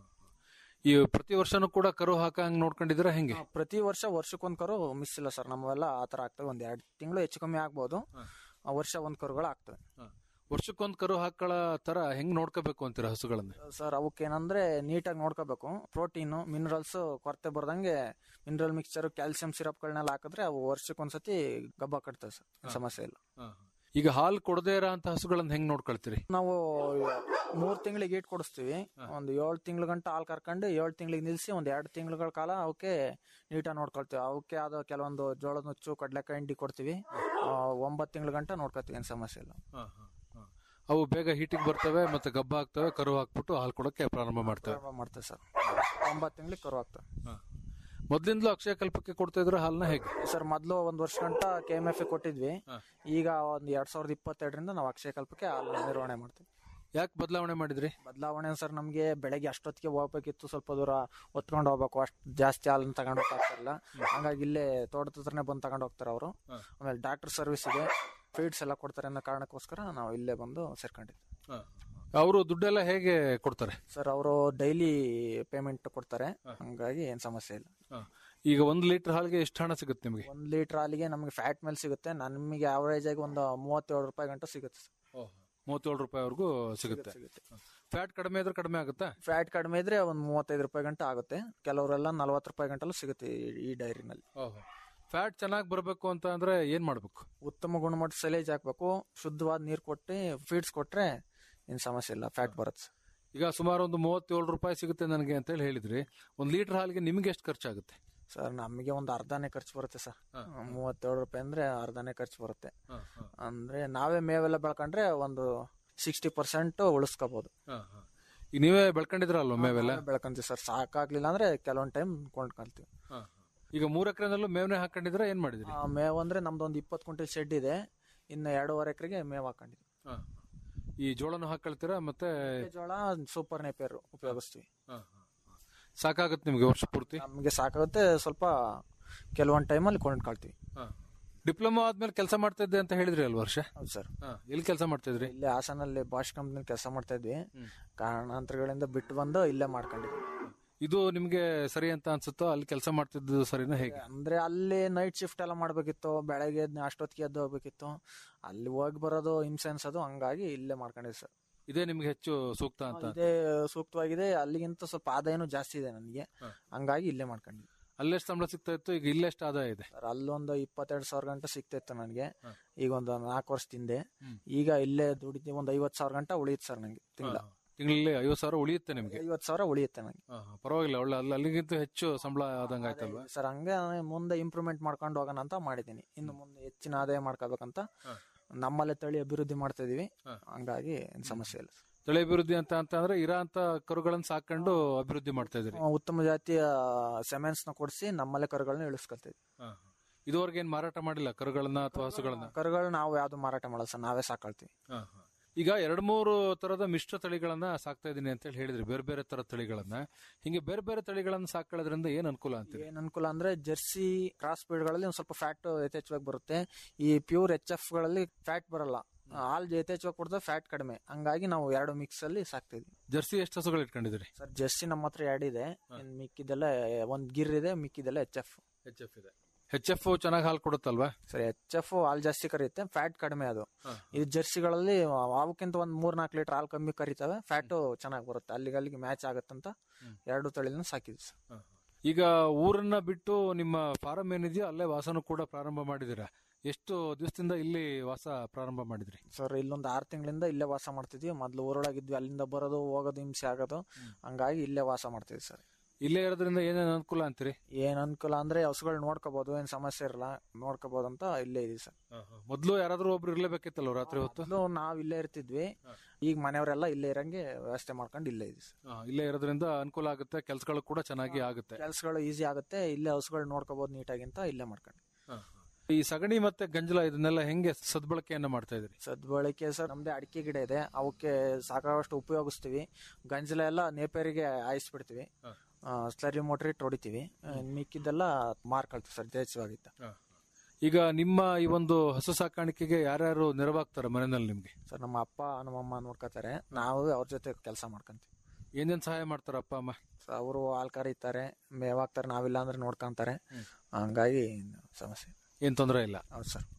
ಈ ಪ್ರತಿ ವರ್ಷನೂ ಕೂಡ ಕರು ಹಾಕಂಗ್ ನೋಡ್ಕೊಂಡಿದ್ದೀರಾ ಹೆಂಗೆ ಪ್ರತಿ ವರ್ಷ ವರ್ಷಕ್ಕೊಂದ್ ಕರು ಮಿಸ್ ಇಲ್ಲ ಸರ್ ನಮ್ಮವೆಲ್ಲ ಆ ತರ ಆಗ್ತವೆ ಒಂದ್ ಎರಡು ತಿಂಗಳು ಹೆಚ್ಚು ಕಮ್ಮಿ ಆಗ್ಬೋದು ಆ ವರ್ಷ ಒಂದ್ ಕರುಗಳು ಆಗ್ತವೆ ವರ್ಷಕ್ಕೊಂದ್ ಕರು ಹಾಕಳ ತರ ಹೆಂಗ್ ನೋಡ್ಕೋಬೇಕು ಅಂತೀರಾ ಹಸುಗಳನ್ನ ಸರ್ ಅವಕ್ಕೇನಂದ್ರೆ ನೀಟಾಗಿ ನೋಡ್ಕೋಬೇಕು ಪ್ರೋಟೀನು ಮಿನರಲ್ಸ್ ಕೊರತೆ ಬರ್ದಂಗೆ ಮಿನರಲ್ ಮಿಕ್ಸ್ಚರ್ ಕ್ಯಾಲ್ಸಿಯಂ ಸಿರಪ್ಗಳನ್ನೆಲ್ಲ ಹಾಕಿದ್ರೆ ಅವು ವರ್ಷಕ್ಕೊಂದ್ಸತಿ ಗಬ್ಬ ಕಟ್ತವೆ ಸರ್ ಸಮಸ್ಯೆ ಇಲ್ಲ ಈಗ ಹಾಲು ಕೊಡದೇ ಇರೋ ಅಂತ ಹಸುಗಳನ್ನ ಹೆಂಗ್ ನೋಡ್ಕೊಳ್ತೀರಿ ನಾವು ಮೂರ್ ತಿಂಗಳಿಗೆ ಈಟ್ ಕೊಡಿಸ್ತೀವಿ ಒಂದು ಏಳು ತಿಂಗಳ ಗಂಟ ಹಾಲು ಕರ್ಕೊಂಡು ಏಳು ತಿಂಗಳಿಗೆ ನಿಲ್ಸಿ ಒಂದ್ ಎರಡು ತಿಂಗಳ ಕಾಲ ಅವಕ್ಕೆ ನೀಟಾಗಿ ನೋಡ್ಕೊಳ್ತೀವಿ ಅವಕ್ಕೆ ಆದ ಕೆಲವೊಂದು ಜೋಳದ ನುಚ್ಚು ಕಡ್ಲೆಕಾಯಿ ಹಿಂಡಿ ಕೊಡ್ತೀವಿ ಆ, ಒಂಬತ್ತು ತಿಂಗಳ ಗಂಟ ನೋಡ್ಕೊತೀವಿ ಏನು ಸಮಸ್ಯೆ ಇಲ್ಲ ಅವು ಬೇಗ ಹೀಟಿಗೆ ಬರ್ತವೆ ಮತ್ತೆ ಗಬ್ಬ ಆಗ್ತವೆ ಕರು ಹಾಕ್ಬಿಟ್ಟು ಹಾಲು ಕೊಡಕ್ಕೆ ಪ್ರಾರಂಭ ಮಾಡ್ತವೆ ಪ್ರಾರಂಭ ಮಾಡ್ತೇವೆ ಸರ್ ಒಂಬತ್ತು ತಿಂಗಳಿಗೆ ಕರು ಆಗ್ತವೆ ಮೊದ್ಲಿಂದಲೂ ಅಕ್ಷಯ ಕಲ್ಪಕ್ಕೆ ಕೊಡ್ತಾ ಇದ್ರೆ ಹಾಲನ್ನ ಹೇಗೆ ಸರ್ ಮೊದಲು ಒಂದು ವರ್ಷ ಗಂಟ ಕೆ ಎಮ್ ಎಫ್ ಕೊಟ್ಟಿದ್ವಿ ಈಗ ಒಂದು ಎರಡ್ ಸಾವಿರದ ಇಪ್ಪತ್ತೆರಡರಿಂದ ನಾವು ಅಕ್ಷಯ ಕಲ್ಪಕ್ಕೆ ಹಾಲು ನಿರ್ವಹಣೆ ಮಾಡ್ತೀವಿ ಯಾಕೆ ಬದಲಾವಣೆ ಮಾಡಿದ್ರಿ ಬದಲಾವಣೆ ಸರ್ ನಮಗೆ ಬೆಳಗ್ಗೆ ಅಷ್ಟೊತ್ತಿಗೆ ಹೋಗ್ಬೇಕಿತ್ತು ಸ್ವಲ್ಪ ದೂರ ಹೊತ್ಕೊಂಡು ಹೋಗ್ಬೇಕು ಅಷ್ಟು ಜಾಸ್ತಿ ಹಾಲನ್ನ ತಗೊಂಡು ಹೋಗ್ತಾರಲ್ಲ ಹಂಗಾಗಿ ಇಲ್ಲೇ ತೋಟದ ಹತ್ರನೇ ಬಂದು ತಗೊಂಡು ಹೋಗ್ತಾರೆ ಅವರು ಆಮೇಲೆ ಡಾಕ್ಟರ್ ಸರ್ವಿಸ್ ಇದೆ ಫೀಡ್ಸ್ ಎಲ್ಲ ಕೊಡ್ತಾರೆ ಅನ್ನೋ ಕಾರಣಕ್ಕೋಸ್ಕರ ನಾವು ಇಲ್ಲೇ ಬಂದು ಸೇರ್ಕೊಂಡಿದ್ವಿ ಅವರು ದುಡ್ಡೆಲ್ಲ ಹೇಗೆ ಕೊಡ್ತಾರೆ ಸರ್ ಅವರು ಡೈಲಿ ಪೇಮೆಂಟ್ ಕೊಡ್ತಾರೆ ಹಂಗಾಗಿ ಏನ್ ಸಮಸ್ಯೆ ಇಲ್ಲ ಈಗ ಒಂದ್ ಲೀಟರ್ ಹಾಲಿಗೆ ಎಷ್ಟು ಹಣ ಸಿಗುತ್ತೆ ನಿಮಗೆ ಒಂದ್ ಲೀಟರ್ ಹಾಲಿಗೆ ನಮಗೆ ಫ್ಯಾಟ್ ಮೇಲೆ ಸಿಗುತ್ತೆ ನಮಗೆ ಅವರೇಜ್ ಆಗಿ ಒಂದು ಮೂವತ್ತೇಳು ರೂಪಾಯಿ ಗಂಟೆ ಸಿಗುತ್ತೆ ಮೂವತ್ತೇಳು ರೂಪಾಯಿವರೆಗೂ ಸಿಗುತ್ತೆ ಫ್ಯಾಟ್ ಕಡಿಮೆ ಇದ್ರೆ ಕಡಿಮೆ ಆಗುತ್ತಾ ಫ್ಯಾಟ್ ಕಡಿಮೆ ಇದ್ರೆ ಒಂದು ಮೂವತ್ತೈದು ರೂಪಾಯಿ ಗಂಟೆ ಆಗುತ್ತೆ ಕೆಲವರೆಲ್ಲ ನಲ್ವತ್ತು ರೂಪಾಯಿ ಗಂಟಲು ಸಿಗುತ್ತೆ ಈ- ಈ ಡೈರಿನಲ್ಲಿ ಫ್ಯಾಟ್ ಚೆನ್ನಾಗಿ ಬರಬೇಕು ಅಂತ ಅಂದ್ರೆ ಏನ್ ಮಾಡ್ಬೇಕು ಉತ್ತಮ ಗುಣಮಟ್ಟ ಸೈಲೇಜ್ ಹಾಕ್ಬೇಕು ಶುದ್ಧವಾದ ನೀರು ಕೊಟ್ಟು ಫೀಡ್ಸ್ ಕೊಟ್ರೆ ಏನ್ ಸಮಸ್ಯೆ ಇಲ್ಲ ಫ್ಯಾಟ್ ಬರುತ್ತೆ ಈಗ ಸುಮಾರು ಒಂದು ಮೂವತ್ತೇಳು ರೂಪಾಯಿ ಸಿಗುತ್ತೆ ನನಗೆ ಅಂತ ಹೇಳಿ ಹೇಳಿದ್ರಿ ಒಂದು ಲೀಟರ್ ಹಾಲಿಗೆ ನಿಮ್ಗೆ ಎಷ್ಟು ಖರ್ಚಾಗುತ್ತೆ ಸರ್ ನಮಗೆ ಒಂದು ಅರ್ಧನೇ ಖರ್ಚು ಬರುತ್ತೆ ಸರ್ ಮೂವತ್ತೇಳು ರೂಪಾಯಿ ಅಂದ್ರೆ ಅರ್ಧನೇ ಖರ್ಚು ಬರುತ್ತೆ ಅಂದ್ರೆ ನಾವೇ ಮೇವೆಲ್ಲ ಬೆಳ್ಕೊಂಡ್ರೆ ಒಂದು ಸಿಕ್ಸ್ಟಿ ಪರ್ಸೆಂಟ್ ಉಳಿಸ್ಕೋಬಹುದು ಈಗ ನೀವೇ ಬೆಳ್ಕೊಂಡಿದ್ರಲ್ವ ಮೇವೆಲ್ಲ ಬೆಳ್ಕೊಂತೀವಿ ಸರ್ ಸಾಕಾಗ್ಲಿಲ್ಲ ಅಂದ್ರೆ ಕೆಲವೊಂದ್ ಟೈಮ್ ಕೊಂಡ್ಕೊಳ್ತೀವಿ ಈಗ ಮೂರ್ ಎಕರೆನಲ್ಲೂ ಮೇವನೆ ಹಾಕೊಂಡಿದ್ರೆ ಏನ್ ಮಾಡಿದ್ರಿ ಆ, ಮೇವು ಅಂದ್ರೆ ನಮ್ದು ಒಂದು ಇಪ್ಪತ್ತು ಕ್ವಿಂಟಲ್ ಶೆಡ್ ಇದೆ ಇನ್ನು ಎರಡೂವರೆ ಎಕರೆಗೆ ಮೇವು ಹಾಕೊಂಡಿದ್ವಿ ಈ ಜೋಳನು ಹಾಕೊಳ್ತೀರಾ ಮತ್ತೆ ಜೋಳ ಸೂಪರ್ ನೇಪಿಯರ್ ಉಪಯೋಗಿಸ್ತೀವಿ ಸಾಕಾಗುತ್ತೆ ನಿಮ್ಗೆ ವರ್ಷ ಪೂರ್ತಿ ನಮಗೆ ಸಾಕಾಗುತ್ತೆ ಸ್ವಲ್ಪ ಕೆಲವೊಂದ್ ಟೈಮಲ್ಲಿ ಕೊಂಡ್ಕೊಳ್ತೀವಿ ಡಿಪ್ಲೊಮಾ ಆದ್ಮೇಲೆ ಕೆಲಸ ಮಾಡ್ತಾ ಇದ್ದೆ ಅಂತ ಹೇಳಿದ್ರಿ ಅಲ್ವ ವರ್ಷ ಹೌದು ಸರ್ ಎಲ್ಲಿ ಕೆಲಸ ಮಾಡ್ತಾ ಇದ್ರಿ ಇಲ್ಲೇ ಹಾಸನಲ್ಲಿ ಬಾಷ್ ಕಂಪ್ನಿ ಕೆಲಸ ಮಾಡ್ತಾ ಇದ್ವಿ ಕಾರಣಾಂತರಗಳಿಂದ ಬಿಟ್ಟು ಬಂದು ಇಲ್ಲೇ ಮಾಡ್ಕೊಂಡಿದ್ವಿ ಇದು ನಿಮ್ಗೆ ಸರಿ ಅಂತ ಅನ್ಸುತ್ತೋ ಅಲ್ಲಿ ಕೆಲಸ ಮಾಡ್ತಿದ್ದು ಸರಿನಾ ಹೇಗೆ ಅಂದ್ರೆ ಅಲ್ಲಿ ನೈಟ್ ಶಿಫ್ಟ್ ಎಲ್ಲ ಮಾಡ್ಬೇಕಿತ್ತು ಬೆಳಗ್ಗೆ ಎದ್ದು ಅಷ್ಟೊತ್ತಿಗೆ ಎದ್ದು ಹೋಗ್ಬೇಕಿತ್ತು ಅಲ್ಲಿ ಹೋಗಿ ಬರೋದು ಹಿಂಸೆ ಅನ್ಸೋದು ಹಂಗಾಗಿ ಇಲ್ಲೇ ಮಾಡ್ಕೊಂಡಿದ್ವಿ ಸರ್ ಇದೇ ನಿಮ್ಗೆ ಹೆಚ್ಚು ಸೂಕ್ತ ಅಂತ ಇದೇ ಸೂಕ್ತವಾಗಿದೆ ಅಲ್ಲಿಗಿಂತ ಸ್ವಲ್ಪ ಆದಾಯನೂ ಜಾಸ್ತಿ ಇದೆ ನನಗೆ ಹಂಗಾಗಿ ಇಲ್ಲೇ ಮಾಡ್ಕೊಂಡಿದ್ವಿ ಅಲ್ಲೆಷ್ಟು ಸಂಬಳ ಸಿಗ್ತಾ ಇತ್ತು ಈಗ ಇಲ್ಲೆಷ್ಟು ಆದಾಯ ಇದೆ ಸರ್ ಅಲ್ಲೊಂದು ಇಪ್ಪತ್ತೆರಡು ಸಾವಿರ ಗಂಟೆ ಸಿಗ್ತಿತ್ತು ನನಗೆ ಈಗ ಒಂದು ನಾಲ್ಕು ವರ್ಷದಿಂದ ಈಗ ಇಲ್ಲೇ ದುಡಿತೀವಿ ಒಂದು ಐವತ್ತು ಸಾವಿರ ಗಂಟೆ ಉಳಿಯುತ್ತೆ ಸರ್ ನನಗೆ ತಿಂಗಳ ತಿಂಗಳಲ್ಲಿ ಐವತ್ತು ಸಾವಿರ ಉಳಿಯುತ್ತೆ ನಿಮ್ಗೆ ಐವತ್ತು ಸಾವಿರ ಉಳಿಯುತ್ತೆ ನನಗೆ ಪರವಾಗಿಲ್ಲ ಒಳ್ಳೆ ಅಲ್ಲಿ ಅಲ್ಲಿಗಿಂತ ಹೆಚ್ಚು ಸಂಬಳ ಆದಂಗ ಆಯ್ತಲ್ವಾ ಸರ್ ಹಂಗೆ ಮುಂದೆ ಇಂಪ್ರೂವ್ಮೆಂಟ್ ಮಾಡ್ಕೊಂಡು ಹೋಗೋಣ ಅಂತ ಮಾಡಿದ್ದೀನಿ ಇನ್ನು ಮುಂದೆ ಹೆಚ್ಚಿನ ಆದಾಯ ಮಾಡ್ಕೋಬೇಕಂತ ನಮ್ಮಲ್ಲೇ ತಳಿ ಅಭಿವೃದ್ಧಿ ಮಾಡ್ತಾ ಇದೀವಿ ಹಂಗಾಗಿ ಏನ್ ಸಮಸ್ಯೆ ಇಲ್ಲ ತಳಿ ಅಭಿವೃದ್ಧಿ ಅಂತ ಅಂತ ಅಂದ್ರೆ ಇರೋ ಅಂತ ಕರುಗಳನ್ನ ಸಾಕೊಂಡು ಅಭಿವೃದ್ಧಿ ಮಾಡ್ತಾ ಇದ್ರಿ ಆ, ಉತ್ತಮ ಜಾತಿಯ ಸೆಮೆನ್ಸ್ ನ ಕೊಡಿಸಿ ನಮ್ಮಲ್ಲೇ ಕರುಗಳನ್ನ ಇಳಿಸ್ಕೊಳ್ತೀವಿ ಇದುವರೆಗೆ ಏನ್ ಮಾರಾಟ ಮಾಡಿಲ್ಲ ಕರುಗಳನ್ನ ಅಥವಾ ಹಸುಗಳನ್ನ ಕರುಗಳು ನಾವು ಯಾವ್ದು ಮಾರಾಟ ಮಾಡಲ್ಲ ಸರ್ ನಾವೇ ಸಾಕೊಳ್ತೀವಿ ಈಗ ಎರಡ್ ಮೂರು ತರದ ಮಿಶ್ರ ತಳಿಗಳನ್ನ ಸಾಕ್ತಾ ಇದೀನಿ ಅಂತ ಹೇಳಿ ಹೇಳಿದ್ರಿ ಬೇರೆ ಬೇರೆ ತರ ತಳಿಗಳನ್ನ ಹಿಂಗೆ ಬೇರೆ ಬೇರೆ ತಳಿಗಳನ್ನ ಸಾಕೊಳ್ಳೋದ್ರಿಂದ ಏನ್ ಅನುಕೂಲ ಅಂತೀರಿ ಏನ್ ಅನುಕೂಲ ಅಂದ್ರೆ ಜರ್ಸಿ ಕ್ರಾಸ್ ಗಳಲ್ಲಿ ಒಂದ್ ಸ್ವಲ್ಪ ಫ್ಯಾಟ್ ಯಥೇಚ್ಛವಾಗಿ ಬರುತ್ತೆ ಈ ಪ್ಯೂರ್ ಎಚ್ ಎಫ್ ಗಳಲ್ಲಿ ಫ್ಯಾಟ್ ಬರಲ್ಲ ಹಾಲ್ ಯಥೇಚ್ಛವಾಗಿ ಕೊಡ್ತದೆ ಫ್ಯಾಟ್ ಕಡಿಮೆ ಹಂಗಾಗಿ ನಾವು ಎರಡು ಮಿಕ್ಸ್ ಅಲ್ಲಿ ಸಾಕ್ತಿದ್ವಿ ಜರ್ಸಿ ಎಷ್ಟು ಹಸುಗಳು ಇಟ್ಕೊಂಡಿದ್ರಿ ಸರ್ ಜರ್ಸಿ ನಮ್ಮ ಹತ್ರ ಎರಡಿದೆ ಇನ್ ಮಿಕ್ಕಿದೆಲ್ಲ ಒಂದ್ ಗಿರ್ ಇದೆ ಮಿಕ್ಕಿದೆಲ್ಲ ಎಚ್ ಎಫ್ ಎಚ್ ಎಫ್ ಇದೆ ಎಚ್ ಎಫ್ ಚೆನ್ನಾಗಿ ಹಾಲು ಕೊಡುತ್ತಲ್ವಾ ಸರ್ ಎಚ್ ಎಫ್ ಹಾಲ್ ಜಾಸ್ತಿ ಕರಿಯುತ್ತೆ ಫ್ಯಾಟ್ ಕಡಿಮೆ ಅದು ಈ ಜರ್ಸಿಗಳಲ್ಲಿ ಅವಕ್ಕಿಂತ ಒಂದ್ ಮೂರ್ ನಾಲ್ಕು ಲೀಟರ್ ಹಾಲ್ ಕಮ್ಮಿ ಕರಿತವೆ ಫ್ಯಾಟ್ ಚೆನ್ನಾಗಿ ಬರುತ್ತೆ ಅಲ್ಲಿಗೆ ಅಲ್ಲಿಗೆ ಮ್ಯಾಚ್ ಆಗತ್ತಂತ ಎರಡು ತಳಿನ ಸಾಕಿದ್ವಿ ಸರ್ ಈಗ ಊರನ್ನ ಬಿಟ್ಟು ನಿಮ್ಮ ಫಾರಂ ಏನಿದೆಯೋ ಅಲ್ಲೇ ವಾಸನೂ ಕೂಡ ಪ್ರಾರಂಭ ಮಾಡಿದಿರಾ ಎಷ್ಟು ದಿವಸದಿಂದ ಇಲ್ಲಿ ವಾಸ ಪ್ರಾರಂಭ ಮಾಡಿದ್ರಿ ಸರ್ ಇಲ್ಲೊಂದು ಆರು ತಿಂಗಳಿಂದ ಇಲ್ಲೇ ವಾಸ ಮಾಡ್ತಿದ್ವಿ ಮೊದ್ಲು ಊರೊಳಗಿದ್ವಿ ಅಲ್ಲಿಂದ ಬರೋದು ಹೋಗೋದು ಹಿಂಸೆ ಆಗೋದು ಹಂಗಾಗಿ ಇಲ್ಲೇ ವಾಸ ಮಾಡ್ತಿದ್ವಿ ಸರ್ ಇಲ್ಲೇ ಇರೋದ್ರಿಂದ ಏನೇನು ಅನುಕೂಲ ಅಂತೀರಿ ಏನ್ ಅನುಕೂಲ ಅಂದ್ರೆ ಹಸುಗಳು ನೋಡ್ಕೋಬಹುದು ಏನ್ ಸಮಸ್ಯೆ ಇರಲ್ಲ ನೋಡ್ಕೋಬಹುದು ಅಂತ ಇಲ್ಲೇ ಇದೀವಿ ಸರ್ ಮೊದ್ಲು ಯಾರಾದ್ರೂ ಒಬ್ರು ಇರ್ಲೇಬೇಕಿತ್ತಲ್ಲ ರಾತ್ರಿ ಹೊತ್ತು ಮೊದ್ಲು ನಾವ್ ಇಲ್ಲೇ ಇರ್ತಿದ್ವಿ ಈಗ ಮನೆಯವರೆಲ್ಲ ಇಲ್ಲೇ ಇರಂಗೆ ವ್ಯವಸ್ಥೆ ಮಾಡ್ಕೊಂಡು ಇಲ್ಲೇ ಇದೀವಿ ಸರ್ ಆ, ಇಲ್ಲೇ ಇರೋದ್ರಿಂದ ಅನುಕೂಲ ಆಗುತ್ತೆ ಕೆಲ್ಸಗಳು ಕೂಡ ಚೆನ್ನಾಗಿ ಆಗುತ್ತೆ ಕೆಲ್ಸಗಳು ಈಸಿ ಆಗುತ್ತೆ ಇಲ್ಲೇ ಹಸುಗಳು ನೋಡ್ಕೋಬಹುದು ನೀಟಾಗಿ ಅಂತ ಇಲ್ಲೇ ಮಾಡ್ಕೊಂಡು ಈ ಸಗಣಿ ಮತ್ತೆ ಗಂಜಲ ಇದನ್ನೆಲ್ಲ ಹೆಂಗೆ ಸದ್ಬಳಕೆಯನ್ನ ಮಾಡ್ತಾ ಇದ್ರಿ ಸದ್ಬಳಕೆ ಸರ್ ನಮ್ದೇ ಅಡಿಕೆ ಗಿಡ ಇದೆ ಅವಕ್ಕೆ ಸಾಕಾಗಷ್ಟು ಉಪಯೋಗಿಸ್ತೀವಿ ಗಂಜಲ ಎಲ್ಲ ನೇಪೇರಿಗೆ ಆಯಿಸ್ಬಿಡ್ತೀವಿ ಸ್ಲರಿ ಮೋಟ್ರ್ ಇಟ್ಟು ಹೊಡಿತೀವಿ ಆ, ಮಿಕ್ಕಿದ್ದೆಲ್ಲ ಮಾರ್ಕೊಳ್ತೀವಿ ಸರ್ ಯಥೇಚ್ಛವಾಗಿತ್ತ ಈಗ ನಿಮ್ಮ ಈ ಒಂದು ಹಸು ಸಾಕಾಣಿಕೆಗೆ ಯಾರ್ಯಾರು ನೆರವಾಗ್ತಾರೆ ಮನೆಯಲ್ಲಿ ನಿಮ್ಗೆ ಸರ್ ನಮ್ಮ ಅಪ್ಪ ನಮ್ಮಮ್ಮ ನೋಡ್ಕೋತಾರೆ ನಾವು ಅವ್ರ ಜೊತೆ ಕೆಲಸ ಮಾಡ್ಕೊಂತೀವಿ ಏನೇನ್ ಸಹಾಯ ಮಾಡ್ತಾರ ಅಪ್ಪ ಅಮ್ಮ ಅವರು ಹಾಲ್ ಕರೀತಾರೆ ಮೇವಾಗ್ತಾರೆ ನಾವಿಲ್ಲ ಅಂದ್ರೆ ನೋಡ್ಕೊಂತಾರೆ ಹಂಗಾಗಿ ಏನು ಸಮಸ್ಯೆ ಏನ್ ತೊಂದರೆ ಇಲ್ಲ ಹೌದು ಸರ್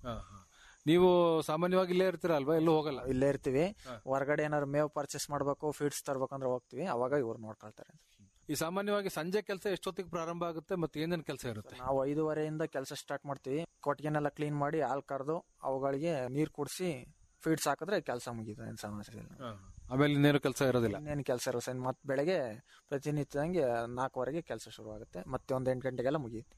ನೀವು ಸಾಮಾನ್ಯವಾಗಿ ಇಲ್ಲೇ ಇರ್ತೀರಾ ಅಲ್ವಾ ಎಲ್ಲೂ ಹೋಗಲ್ಲ ಇಲ್ಲೇ ಇರ್ತೀವಿ ಹೊರಗಡೆ ಏನಾದ್ರು ಮೇವು ಪರ್ಚೇಸ್ ಮಾಡ್ಬೇಕು ಫೀಡ್ಸ್ ತರ್ಬೇಕಂದ್ರೆ ಹೋಗ್ತೀವಿ ಅವಾಗ ಇವ್ರು ನೋಡ್ಕೊಳ್ತಾರೆ ಈ ಸಾಮಾನ್ಯವಾಗಿ ಸಂಜೆ ಕೆಲಸ ಎಷ್ಟೊತ್ತಿಗೆ ಪ್ರಾರಂಭ ಆಗುತ್ತೆ ಮತ್ತೆ ಏನೇನ್ ಕೆಲಸ ಇರುತ್ತೆ ನಾವು ಐದೂವರೆಯಿಂದ ಕೆಲಸ ಸ್ಟಾರ್ಟ್ ಮಾಡ್ತೀವಿ ಕೊಟ್ಟಿಗೆನೆಲ್ಲ ಕ್ಲೀನ್ ಮಾಡಿ ಹಾಲ್ ಕರೆದು ಅವುಗಳಿಗೆ ನೀರ್ ಕುಡಿಸಿ ಫೀಡ್ಸ್ ಹಾಕಿದ್ರೆ ಕೆಲಸ ಮುಗೀತು ಏನು ಸಮಸ್ಯೆ ಇಲ್ಲ ಆಮೇಲೆ ಇನ್ನೇನು ಕೆಲಸ ಇರೋದಿಲ್ಲ ಇನ್ನೇನು ಕೆಲಸ ಇರೋ ಸರ್ ಮತ್ತೆ ಬೆಳಗ್ಗೆ ಪ್ರತಿನಿತ್ಯದಂಗೆ ನಾಲ್ಕುವರೆಗೆ ಕೆಲಸ ಶುರು ಆಗುತ್ತೆ ಮತ್ತೆ ಒಂದ್ ಎಂಟು ಗಂಟೆಗೆಲ್ಲ ಮುಗಿಯುತ್ತೆ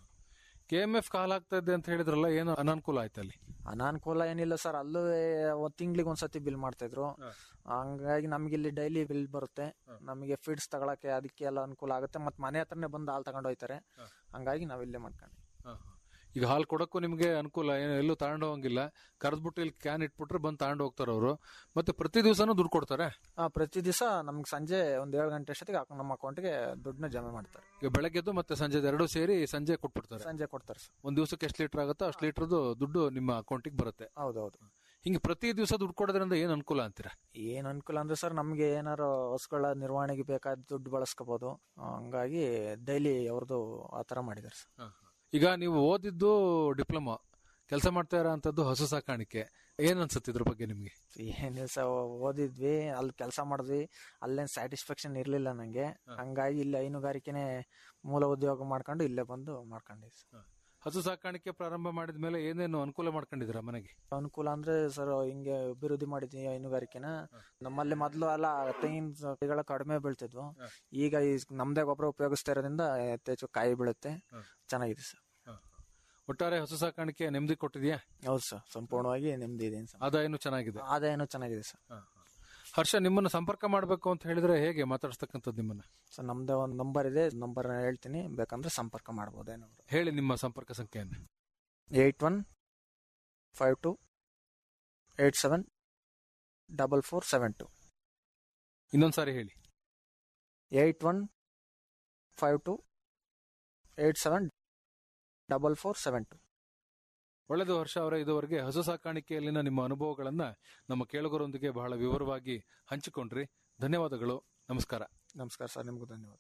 ಕೆ ಎಂ ಎಫ್ ಕಾಲ್ ಆಗ್ತಾ ಇದೆ ಅಂತ ಹೇಳಿದ್ರಲ್ಲ ಏನು ಅನಾನುಕೂಲ ಆಯ್ತು ಅಲ್ಲಿ ಅನಾನುಕೂಲ ಏನಿಲ್ಲ ಸರ್ ಅಲ್ಲೂ ಒಂದ್ ತಿಂಗ್ಳಿಗೆ ಒಂದ್ಸತಿ ಬಿಲ್ ಮಾಡ್ತಾ ಇದ್ರು ಹಂಗಾಗಿ ನಮ್ಗೆ ಇಲ್ಲಿ ಡೈಲಿ ಬಿಲ್ ಬರುತ್ತೆ ನಮಗೆ ಫೀಡ್ಸ್ ತಗೊಳಕ್ಕೆ ಅದಕ್ಕೆ ಎಲ್ಲ ಅನುಕೂಲ ಆಗುತ್ತೆ ಮತ್ತೆ ಮನೆ ಹತ್ರನೇ ಬಂದು ಹಾಲು ತಗೊಂಡು ಹೋಯ್ತಾರೆ ಹಂಗಾಗಿ ನಾವ್ ಇಲ್ಲೇ ಮಾಡ್ಕೊಂಡು ಈಗ ಹಾಲು ಕೊಡಕ್ಕೂ ನಿಮ್ಗೆ ಅನುಕೂಲ ಏನು ಎಲ್ಲೂ ತಗೊಂಡು ಹೋಗಂಗಿಲ್ಲ ಕರೆದ್ಬಿಟ್ಟು ಇಲ್ಲಿ ಕ್ಯಾನ್ ಇಟ್ಬಿಟ್ರೆ ಬಂದು ತಗೊಂಡು ಹೋಗ್ತಾರೆ ಅವರು ಮತ್ತೆ ಪ್ರತಿ ದಿವಸನೂ ದುಡ್ಡು ಕೊಡ್ತಾರೆ ಆ, ಪ್ರತಿ ದಿವಸ ನಮ್ಗೆ ಸಂಜೆ ಒಂದ್ ಏಳು ಗಂಟೆ ಅಷ್ಟೊತ್ತಿಗೆ ಅಕ- ನಮ್ಮ ಅಕೌಂಟ್ಗೆ ದುಡ್ಡನ್ನ ಜಮಾ ಮಾಡ್ತಾರೆ ಈಗ ಬೆಳಗ್ಗೆದ್ದು ಮತ್ತೆ ಸಂಜೆ ಎರಡು ಸೇರಿ ಸಂಜೆ ಕೊಟ್ಬಿಡ್ತಾರೆ ಸಂಜೆ ಕೊಡ್ತಾರೆ ಸರ್ ಒಂದ್ ದಿವಸಕ್ಕೆ ಎಷ್ಟು ಲೀಟರ್ ಆಗುತ್ತೋ ಅಷ್ಟು ಲೀಟರ್ದು ದುಡ್ಡು ನಿಮ್ಮ ಅಕೌಂಟಿಗೆ ಬರುತ್ತೆ ಹೌದೌದು ಹಿಂಗೆ ಪ್ರತಿ ದಿವಸ ದುಡ್ಡು ಕೊಡೋದ್ರಿಂದ ಏನ್ ಅನುಕೂಲ ಅಂತೀರಾ ಏನ್ ಅನುಕೂಲ ಅಂದ್ರೆ ಸರ್ ನಮ್ಗೆ ಏನಾರು ಹಸುಗಳ ನಿರ್ವಹಣೆಗೆ ಬೇಕಾದ ದುಡ್ಡು ಬಳಸ್ಕೋಬಹುದು ಹಂಗಾಗಿ ಡೈಲಿ ಅವ್ರದ್ದು ಆ ತರ ಮಾಡಿದಾರೆ ಸರ್ ಈಗ ನೀವು ಓದಿದ್ದು ಡಿಪ್ಲೊಮಾ ಕೆಲಸ ಮಾಡ್ತಾ ಇರೋ ಅಂತದ್ದು ಹಸು ಸಾಕಾಣಿಕೆ ಏನ್ ಅನ್ಸುತ್ತೆ ಇದ್ರ ಬಗ್ಗೆ ನಿಮ್ಗೆ ಏನಿಲ್ಲ ಸರ್ ಓದಿದ್ವಿ ಅಲ್ಲಿ ಕೆಲಸ ಮಾಡಿದ್ವಿ ಅಲ್ಲೇನ್ ಸ್ಯಾಟಿಸ್ಫ್ಯಾಕ್ಷನ್ ಇರ್ಲಿಲ್ಲ ನಂಗೆ ಹಂಗಾಗಿ ಇಲ್ಲಿ ಹೈನುಗಾರಿಕೆನೆ ಮೂಲ ಉದ್ಯೋಗ ಮಾಡ್ಕೊಂಡು ಇಲ್ಲೇ ಬಂದು ಮಾಡ್ಕೊಂಡಿದ್ವಿ ಸರ್. ಹಸು ಸಾಕಾಣಿಕೆ ಪ್ರಾರಂಭ ಮಾಡಿದ ಮೇಲೆ ಏನೇನು ಅನುಕೂಲ ಮಾಡ್ಕೊಂಡಿದ್ದೀರಾ ಮನೆಗೆ ಅನುಕೂಲ ಅಂದ್ರೆ ಸರ್ ಹಿಂಗೆ ಅಭಿವೃದ್ಧಿ ಮಾಡಿದ್ವಿ ಹೈನುಗಾರಿಕೆನ ನಮ್ಮಲ್ಲಿ ಮೊದಲು ಎಲ್ಲ ತೆಂಗಿನ ಗಿಡಗಳು ಕಡಿಮೆ ಬೀಳ್ತಿದ್ವು ಈಗ ಈ ನಮ್ದೇ ಗೊಬ್ಬರ ಉಪಯೋಗಿಸ್ತಾ ಇರೋದ್ರಿಂದ ಹೆಚ್ಚು ಕಾಯಿ ಬೀಳುತ್ತೆ ಚೆನ್ನಾಗಿದೆ ಸರ್ ಒಟ್ಟಾರೆ ಹಸು ಸಾಕಾಣಿಕೆ ನೆಮ್ಮದಿ ಕೊಟ್ಟಿದ್ಯಾ ಹೌದು ಸರ್ ಸಂಪೂರ್ಣವಾಗಿ ನೆಮ್ಮದಿ ಇದೆ ಸರ್ ಆದಾಯನೂ ಚೆನ್ನಾಗಿದೆ ಆದಾಯನೂ ಚೆನ್ನಾಗಿದೆ ಸರ್ ಹರ್ಷ ನಿಮ್ಮನ್ನು ಸಂಪರ್ಕ ಮಾಡಬೇಕು ಅಂತ ಹೇಳಿದ್ರೆ ಹೇಗೆ ಮಾತಾಡಿಸ್ತಕ್ಕಂಥದ್ದು ನಿಮ್ಮನ್ನ ಸರ್ ನಮ್ದೇ ಒಂದು ನಂಬರ್ ಇದೆ ನಂಬರ್ ಹೇಳ್ತೀನಿ ಬೇಕಂದ್ರೆ ಸಂಪರ್ಕ ಮಾಡ್ಬೋದೇನೋ ಹೇಳಿ ನಿಮ್ಮ ಸಂಪರ್ಕ ಸಂಖ್ಯೆಯನ್ನು eight one five two eight seven double four seven two ಇನ್ನೊಂದ್ಸಾರಿ ಹೇಳಿ eight one five two eight seven double four seven two ಒಳ್ಳೆಯದು ಹರ್ಷ ಅವರೇ ಇದುವರೆಗೆ ಹಸು ಸಾಕಾಣಿಕೆಯಲ್ಲಿನ ನಿಮ್ಮ ಅನುಭವಗಳನ್ನ ನಮ್ಮ ಕೇಳುಗರೊಂದಿಗೆ ಬಹಳ ವಿವರವಾಗಿ ಹಂಚಿಕೊಂಡ್ರಿ ಧನ್ಯವಾದಗಳು ನಮಸ್ಕಾರ ನಮಸ್ಕಾರ ಸರ್ ನಿಮಗೂ ಧನ್ಯವಾದ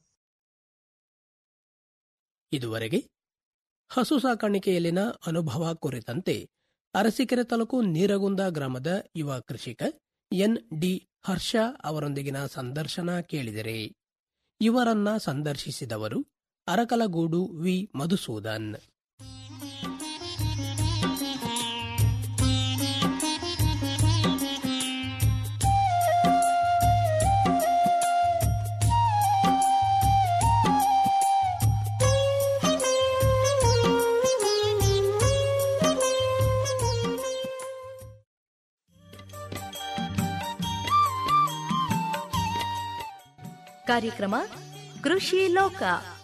ಇದುವರೆಗೆ ಹಸು ಸಾಕಾಣಿಕೆಯಲ್ಲಿನ ಅನುಭವ ಕುರಿತಂತೆ ಅರಸೀಕೆರೆ ತಾಲೂಕು ನೀರಗುಂದ ಗ್ರಾಮದ ಯುವ ಕೃಷಿಕ ಎನ್ ಡಿ ಹರ್ಷ ಅವರೊಂದಿಗಿನ ಸಂದರ್ಶನ ಕೇಳಿದಿರಿ ಇವರನ್ನ ಸಂದರ್ಶಿಸಿದವರು ಅರಕಲಗೂಡು ವಿ ಮಧುಸೂದನ್ ಕಾರ್ಯಕ್ರಮ ಕೃಷಿ ಲೋಕ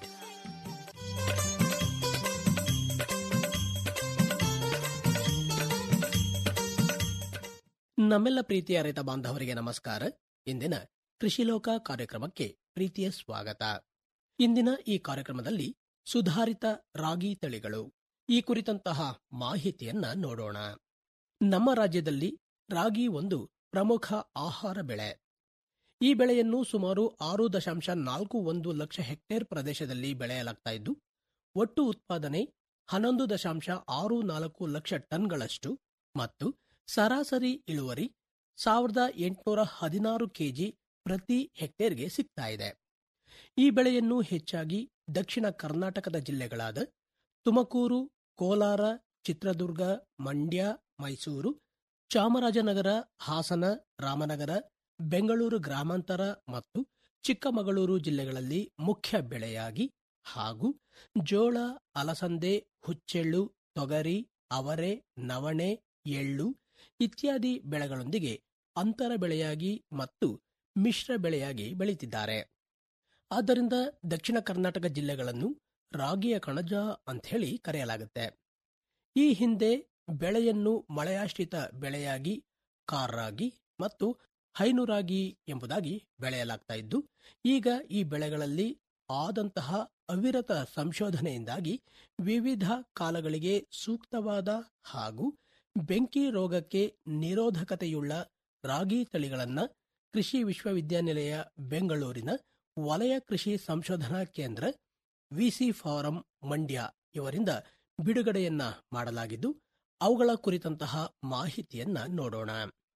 ನಮ್ಮೆಲ್ಲ ಪ್ರೀತಿಯ ರೈತ ಬಾಂಧವರಿಗೆ ನಮಸ್ಕಾರ ಇಂದಿನ ಕೃಷಿ ಲೋಕ ಕಾರ್ಯಕ್ರಮಕ್ಕೆ ಪ್ರೀತಿಯ ಸ್ವಾಗತ ಇಂದಿನ ಈ ಕಾರ್ಯಕ್ರಮದಲ್ಲಿ ಸುಧಾರಿತ ರಾಗಿ ತಳಿಗಳು ಈ ಕುರಿತಂತಹ ಮಾಹಿತಿಯನ್ನ ನೋಡೋಣ ನಮ್ಮ ರಾಜ್ಯದಲ್ಲಿ ರಾಗಿ ಒಂದು ಪ್ರಮುಖ ಆಹಾರ ಬೆಳೆ ಈ ಬೆಳೆಯನ್ನು ಸುಮಾರು ಆರು ದಶಾಂಶ ನಾಲ್ಕು ಒಂದು ಲಕ್ಷ ಹೆಕ್ಟೇರ್ ಪ್ರದೇಶದಲ್ಲಿ ಬೆಳೆಯಲಾಗ್ತಾ ಇದ್ದು ಒಟ್ಟು ಉತ್ಪಾದನೆ ಹನ್ನೊಂದು ದಶಾಂಶ ಆರು ನಾಲ್ಕು ಲಕ್ಷ ಟನ್ಗಳಷ್ಟು ಮತ್ತು ಸರಾಸರಿ ಇಳುವರಿ ಸಾವಿರದ ಎಂಟುನೂರ ಹದಿನಾರು ಕೆಜಿ ಪ್ರತಿ ಹೆಕ್ಟೇರ್ಗೆ ಸಿಗ್ತಾ ಇದೆ ಈ ಬೆಳೆಯನ್ನು ಹೆಚ್ಚಾಗಿ ದಕ್ಷಿಣ ಕರ್ನಾಟಕದ ಜಿಲ್ಲೆಗಳಾದ ತುಮಕೂರು ಕೋಲಾರ ಚಿತ್ರದುರ್ಗ ಮಂಡ್ಯ ಮೈಸೂರು ಚಾಮರಾಜನಗರ ಹಾಸನ ರಾಮನಗರ ಬೆಂಗಳೂರು ಗ್ರಾಮಾಂತರ ಮತ್ತು ಚಿಕ್ಕಮಗಳೂರು ಜಿಲ್ಲೆಗಳಲ್ಲಿ ಮುಖ್ಯ ಬೆಳೆಯಾಗಿ ಹಾಗೂ ಜೋಳ ಅಲಸಂದೆ ಹುಚ್ಚೆಳ್ಳು ತೊಗರಿ ಅವರೆ ನವಣೆ ಎಳ್ಳು ಇತ್ಯಾದಿ ಬೆಳೆಗಳೊಂದಿಗೆ ಅಂತರ ಬೆಳೆಯಾಗಿ ಮತ್ತು ಮಿಶ್ರ ಬೆಳೆಯಾಗಿ ಬೆಳೀತಿದ್ದಾರೆ ಆದ್ದರಿಂದ ದಕ್ಷಿಣ ಕರ್ನಾಟಕ ಜಿಲ್ಲೆಗಳನ್ನು ರಾಗಿಯ ಕಣಜ ಅಂಥೇಳಿ ಕರೆಯಲಾಗುತ್ತೆ ಈ ಹಿಂದೆ ಬೆಳೆಯನ್ನು ಮಳೆಯಾಶ್ರಿತ ಬೆಳೆಯಾಗಿ ಕಾರ್ರಾಗಿ ಮತ್ತು ಹೈನುರಾಗಿ ಎಂಬುದಾಗಿ ಬೆಳೆಯಲಾಗ್ತಾ ಇದ್ದು ಈಗ ಈ ಬೆಳೆಗಳಲ್ಲಿ ಆದಂತಹ ಅವಿರತ ಸಂಶೋಧನೆಯಿಂದಾಗಿ ವಿವಿಧ ಕಾಲಗಳಿಗೆ ಸೂಕ್ತವಾದ ಹಾಗೂ ಬೆಂಕಿ ರೋಗಕ್ಕೆ ನಿರೋಧಕತೆಯುಳ್ಳ ರಾಗಿ ತಳಿಗಳನ್ನ ಕೃಷಿ ವಿಶ್ವವಿದ್ಯಾನಿಲಯ ಬೆಂಗಳೂರಿನ ವಲಯ ಕೃಷಿ ಸಂಶೋಧನಾ ಕೇಂದ್ರ ವಿಸಿ ಫಾರಂ ಮಂಡ್ಯ ಇವರಿಂದ ಬಿಡುಗಡೆಯನ್ನ ಮಾಡಲಾಗಿದ್ದು ಅವುಗಳ ಕುರಿತಂತಹ ಮಾಹಿತಿಯನ್ನ ನೋಡೋಣ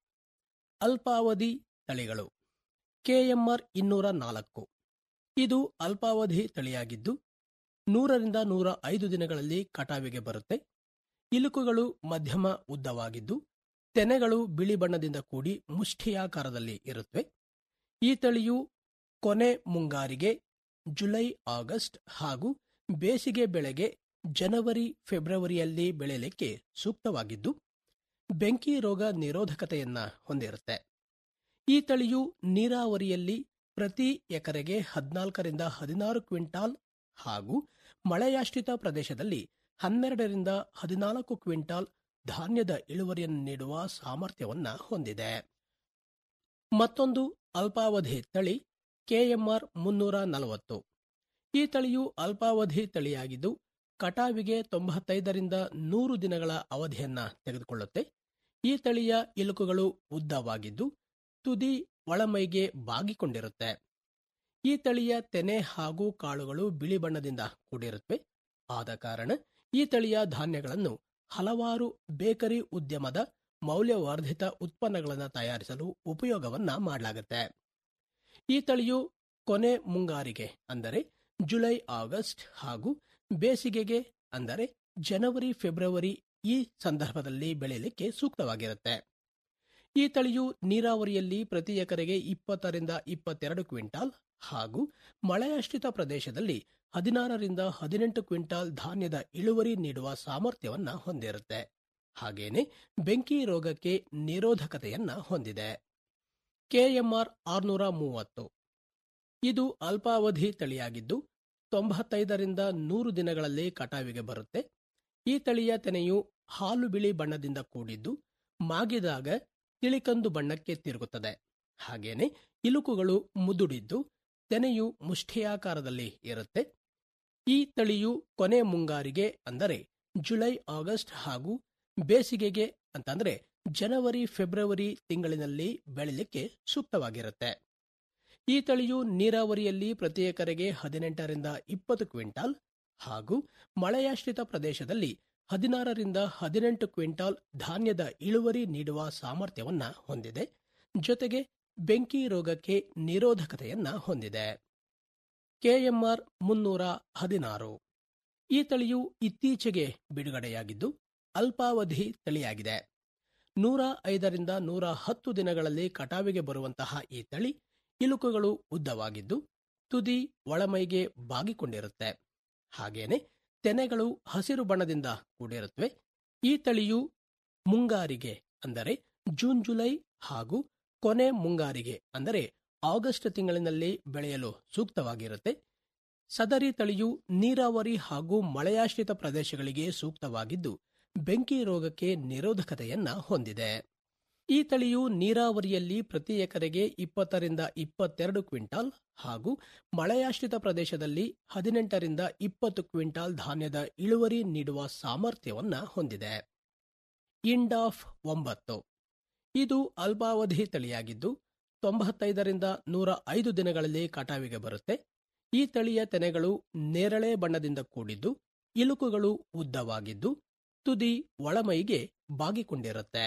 ಅಲ್ಪಾವಧಿ ತಳಿಗಳು ಕೆಎಂಆರ್ ಇನ್ನೂರ ನಾಲ್ಕು ಇದು ಅಲ್ಪಾವಧಿ ತಳಿಯಾಗಿದ್ದು ನೂರರಿಂದ ನೂರ ಐದು ದಿನಗಳಲ್ಲಿ ಕಟಾವಿಗೆ ಬರುತ್ತೆ ಇಲುಕುಗಳು ಮಧ್ಯಮ ಉದ್ದವಾಗಿದ್ದು ತೆನೆಗಳು ಬಿಳಿ ಬಣ್ಣದಿಂದ ಕೂಡಿ ಮುಷ್ಠಿಯಾಕಾರದಲ್ಲಿ ಇರುತ್ತವೆ ಈ ತಳಿಯು ಕೊನೆ ಮುಂಗಾರಿಗೆ ಜುಲೈ ಆಗಸ್ಟ್ ಹಾಗೂ ಬೇಸಿಗೆ ಬೆಳೆಗೆ ಜನವರಿ ಫೆಬ್ರವರಿಯಲ್ಲಿ ಬೆಳೆಯಲಿಕ್ಕೆ ಸೂಕ್ತವಾಗಿದ್ದು ಬೆಂಕಿ ರೋಗ ನಿರೋಧಕತೆಯನ್ನ ಹೊಂದಿರುತ್ತೆ ಈ ತಳಿಯು ನೀರಾವರಿಯಲ್ಲಿ ಪ್ರತಿ ಎಕರೆಗೆ ಹದಿನಾಲ್ಕರಿಂದ ಹದಿನಾರು ಕ್ವಿಂಟಾಲ್ ಹಾಗೂ ಮಳೆಯಾಶ್ರಿತ ಪ್ರದೇಶದಲ್ಲಿ ಹನ್ನೆರಡರಿಂದ ಹದಿನಾಲ್ಕು ಕ್ವಿಂಟಾಲ್ ಧಾನ್ಯದ ಇಳುವರಿಯನ್ನು ನೀಡುವ ಸಾಮರ್ಥ್ಯವನ್ನ ಹೊಂದಿದೆ ಮತ್ತೊಂದು ಅಲ್ಪಾವಧಿ ತಳಿ ಕೆಎಂಆರ್ ಮುನ್ನೂರ ನಲವತ್ತು ಈ ತಳಿಯು ಅಲ್ಪಾವಧಿ ತಳಿಯಾಗಿದ್ದು ಕಟಾವಿಗೆ ತೊಂಬತ್ತೈದರಿಂದ ನೂರು ದಿನಗಳ ಅವಧಿಯನ್ನ ತೆಗೆದುಕೊಳ್ಳುತ್ತೆ ಈ ತಳಿಯ ಇಲುಕುಗಳು ಉದ್ದವಾಗಿದ್ದು ತುದಿ ಒಳಮೈಗೆ ಬಾಗಿಕೊಂಡಿರುತ್ತೆ ಈ ತಳಿಯ ತೆನೆ ಹಾಗೂ ಕಾಳುಗಳು ಬಿಳಿ ಬಣ್ಣದಿಂದ ಕೂಡಿರುತ್ತವೆ ಆದ ಕಾರಣ ಈ ತಳಿಯ ಧಾನ್ಯಗಳನ್ನು ಹಲವಾರು ಬೇಕರಿ ಉದ್ಯಮದ ಮೌಲ್ಯವರ್ಧಿತ ಉತ್ಪನ್ನಗಳನ್ನು ತಯಾರಿಸಲು ಉಪಯೋಗವನ್ನ ಮಾಡಲಾಗುತ್ತೆ ಈ ತಳಿಯು ಕೊನೆ ಮುಂಗಾರಿಗೆ ಅಂದರೆ ಜುಲೈ ಆಗಸ್ಟ್ ಹಾಗೂ ಬೇಸಿಗೆಗೆ ಅಂದರೆ ಜನವರಿ ಫೆಬ್ರವರಿ ಈ ಸಂದರ್ಭದಲ್ಲಿ ಬೆಳೆಯಲಿಕ್ಕೆ ಸೂಕ್ತವಾಗಿರುತ್ತೆ ಈ ತಳಿಯು ನೀರಾವರಿಯಲ್ಲಿ ಪ್ರತಿ ಎಕರೆಗೆ ಇಪ್ಪತ್ತರಿಂದ ಇಪ್ಪತ್ತೆರಡು ಕ್ವಿಂಟಾಲ್ ಹಾಗೂ ಮಳೆಯಾಶ್ರಿತ ಪ್ರದೇಶದಲ್ಲಿ ಹದಿನಾರರಿಂದ ಹದಿನೆಂಟು ಕ್ವಿಂಟಾಲ್ ಧಾನ್ಯದ ಇಳುವರಿ ನೀಡುವ ಸಾಮರ್ಥ್ಯವನ್ನ ಹೊಂದಿರುತ್ತೆ ಹಾಗೇನೆ ಬೆಂಕಿ ರೋಗಕ್ಕೆ ನಿರೋಧಕತೆಯನ್ನ ಹೊಂದಿದೆ ಕೆಎಂಆರ್ ಆರ್ನೂರ ಮೂವತ್ತು ಇದು ಅಲ್ಪಾವಧಿ ತಳಿಯಾಗಿದ್ದು ತೊಂಬತ್ತೈದರಿಂದ ನೂರು ದಿನಗಳಲ್ಲಿ ಕಟಾವಿಗೆ ಬರುತ್ತೆ ಈ ತಳಿಯ ತೆನೆಯು ಹಾಲು ಬಿಳಿ ಬಣ್ಣದಿಂದ ಕೂಡಿದ್ದು ಮಾಗಿದಾಗ ತಿಳಿಕಂದು ಬಣ್ಣಕ್ಕೆ ತಿರುಗುತ್ತದೆ ಹಾಗೇನೆ ಇಲುಕುಗಳು ಮುದುಡಿದ್ದು ತೆನೆಯು ಮುಷ್ಠಿಯಾಕಾರದಲ್ಲಿ ಇರುತ್ತೆ ಈ ತಳಿಯು ಕೊನೆ ಮುಂಗಾರಿಗೆ ಅಂದರೆ ಜುಲೈ ಆಗಸ್ಟ್ ಹಾಗೂ ಬೇಸಿಗೆಗೆ ಅಂತಂದ್ರೆ ಜನವರಿ ಫೆಬ್ರವರಿ ತಿಂಗಳಿನಲ್ಲಿ ಬೆಳಿಲಿಕ್ಕೆ ಸೂಕ್ತವಾಗಿರುತ್ತೆ ಈ ತಳಿಯು ನೀರಾವರಿಯಲ್ಲಿ ಪ್ರತಿ ಎಕರೆಗೆ ಹದಿನೆಂಟರಿಂದ ಇಪ್ಪತ್ತು ಕ್ವಿಂಟಾಲ್ ಹಾಗೂ ಮಳೆಯಾಶ್ರಿತ ಪ್ರದೇಶದಲ್ಲಿ ಹದಿನಾರರಿಂದ ಹದಿನೆಂಟು ಕ್ವಿಂಟಾಲ್ ಧಾನ್ಯದ ಇಳುವರಿ ನೀಡುವ ಸಾಮರ್ಥ್ಯವನ್ನ ಹೊಂದಿದೆ ಜೊತೆಗೆ ಬೆಂಕಿ ರೋಗಕ್ಕೆ ನಿರೋಧಕತೆಯನ್ನ ಹೊಂದಿದೆ ಕೆಎಂಆರ್ ಮುನ್ನೂರ ಹದಿನಾರು ಈ ತಳಿಯು ಇತ್ತೀಚೆಗೆ ಬಿಡುಗಡೆಯಾಗಿದ್ದು ಅಲ್ಪಾವಧಿ ತಳಿಯಾಗಿದೆ ನೂರ ಐದರಿಂದ ನೂರ ಹತ್ತು ದಿನಗಳಲ್ಲಿ ಕಟಾವಿಗೆ ಬರುವಂತಹ ಈ ತಳಿ ಇಲುಕುಗಳು ಉದ್ದವಾಗಿದ್ದು ತುದಿ ಒಳಮೈಗೆ ಬಾಗಿಕೊಂಡಿರುತ್ತೆ ಹಾಗೇನೆ ತೆನೆಗಳು ಹಸಿರು ಬಣ್ಣದಿಂದ ಕೂಡಿರುತ್ತವೆ ಈ ತಳಿಯು ಮುಂಗಾರಿಗೆ ಅಂದರೆ ಜೂನ್ ಜುಲೈ ಹಾಗೂ ಕೊನೆ ಮುಂಗಾರಿಗೆ ಅಂದರೆ ಆಗಸ್ಟ್ ತಿಂಗಳಿನಲ್ಲಿ ಬೆಳೆಯಲು ಸೂಕ್ತವಾಗಿರುತ್ತೆ ಸದರಿ ತಳಿಯು ನೀರಾವರಿ ಹಾಗೂ ಮಳೆಯಾಶ್ರಿತ ಪ್ರದೇಶಗಳಿಗೆ ಸೂಕ್ತವಾಗಿದ್ದು ಬೆಂಕಿ ರೋಗಕ್ಕೆ ನಿರೋಧಕತೆಯನ್ನ ಹೊಂದಿದೆ ಈ ತಳಿಯು ನೀರಾವರಿಯಲ್ಲಿ ಪ್ರತಿ ಎಕರೆಗೆ ಇಪ್ಪತ್ತರಿಂದ ಇಪ್ಪತ್ತೆರಡು ಕ್ವಿಂಟಾಲ್ ಹಾಗೂ ಮಳೆಯಾಶ್ರಿತ ಪ್ರದೇಶದಲ್ಲಿ ಹದಿನೆಂಟರಿಂದ ಇಪ್ಪತ್ತು ಕ್ವಿಂಟಾಲ್ ಧಾನ್ಯದ ಇಳುವರಿ ನೀಡುವ ಸಾಮರ್ಥ್ಯವನ್ನ ಹೊಂದಿದೆ ಇಂಡಾಫ್ ಒಂಬತ್ತು ಇದು ಅಲ್ಪಾವಧಿ ತಳಿಯಾಗಿದ್ದು ತೊಂಬತ್ತೈದರಿಂದ ನೂರ ಐದು ದಿನಗಳಲ್ಲಿ ಕಟಾವಿಗೆ ಬರುತ್ತೆ ಈ ತಳಿಯ ತೆನೆಗಳು ನೇರಳೆ ಬಣ್ಣದಿಂದ ಕೂಡಿದ್ದು ಇಲುಕುಗಳು ಉದ್ದವಾಗಿದ್ದು ತುದಿ ಒಳಮೈಗೆ ಬಾಗಿಕೊಂಡಿರುತ್ತೆ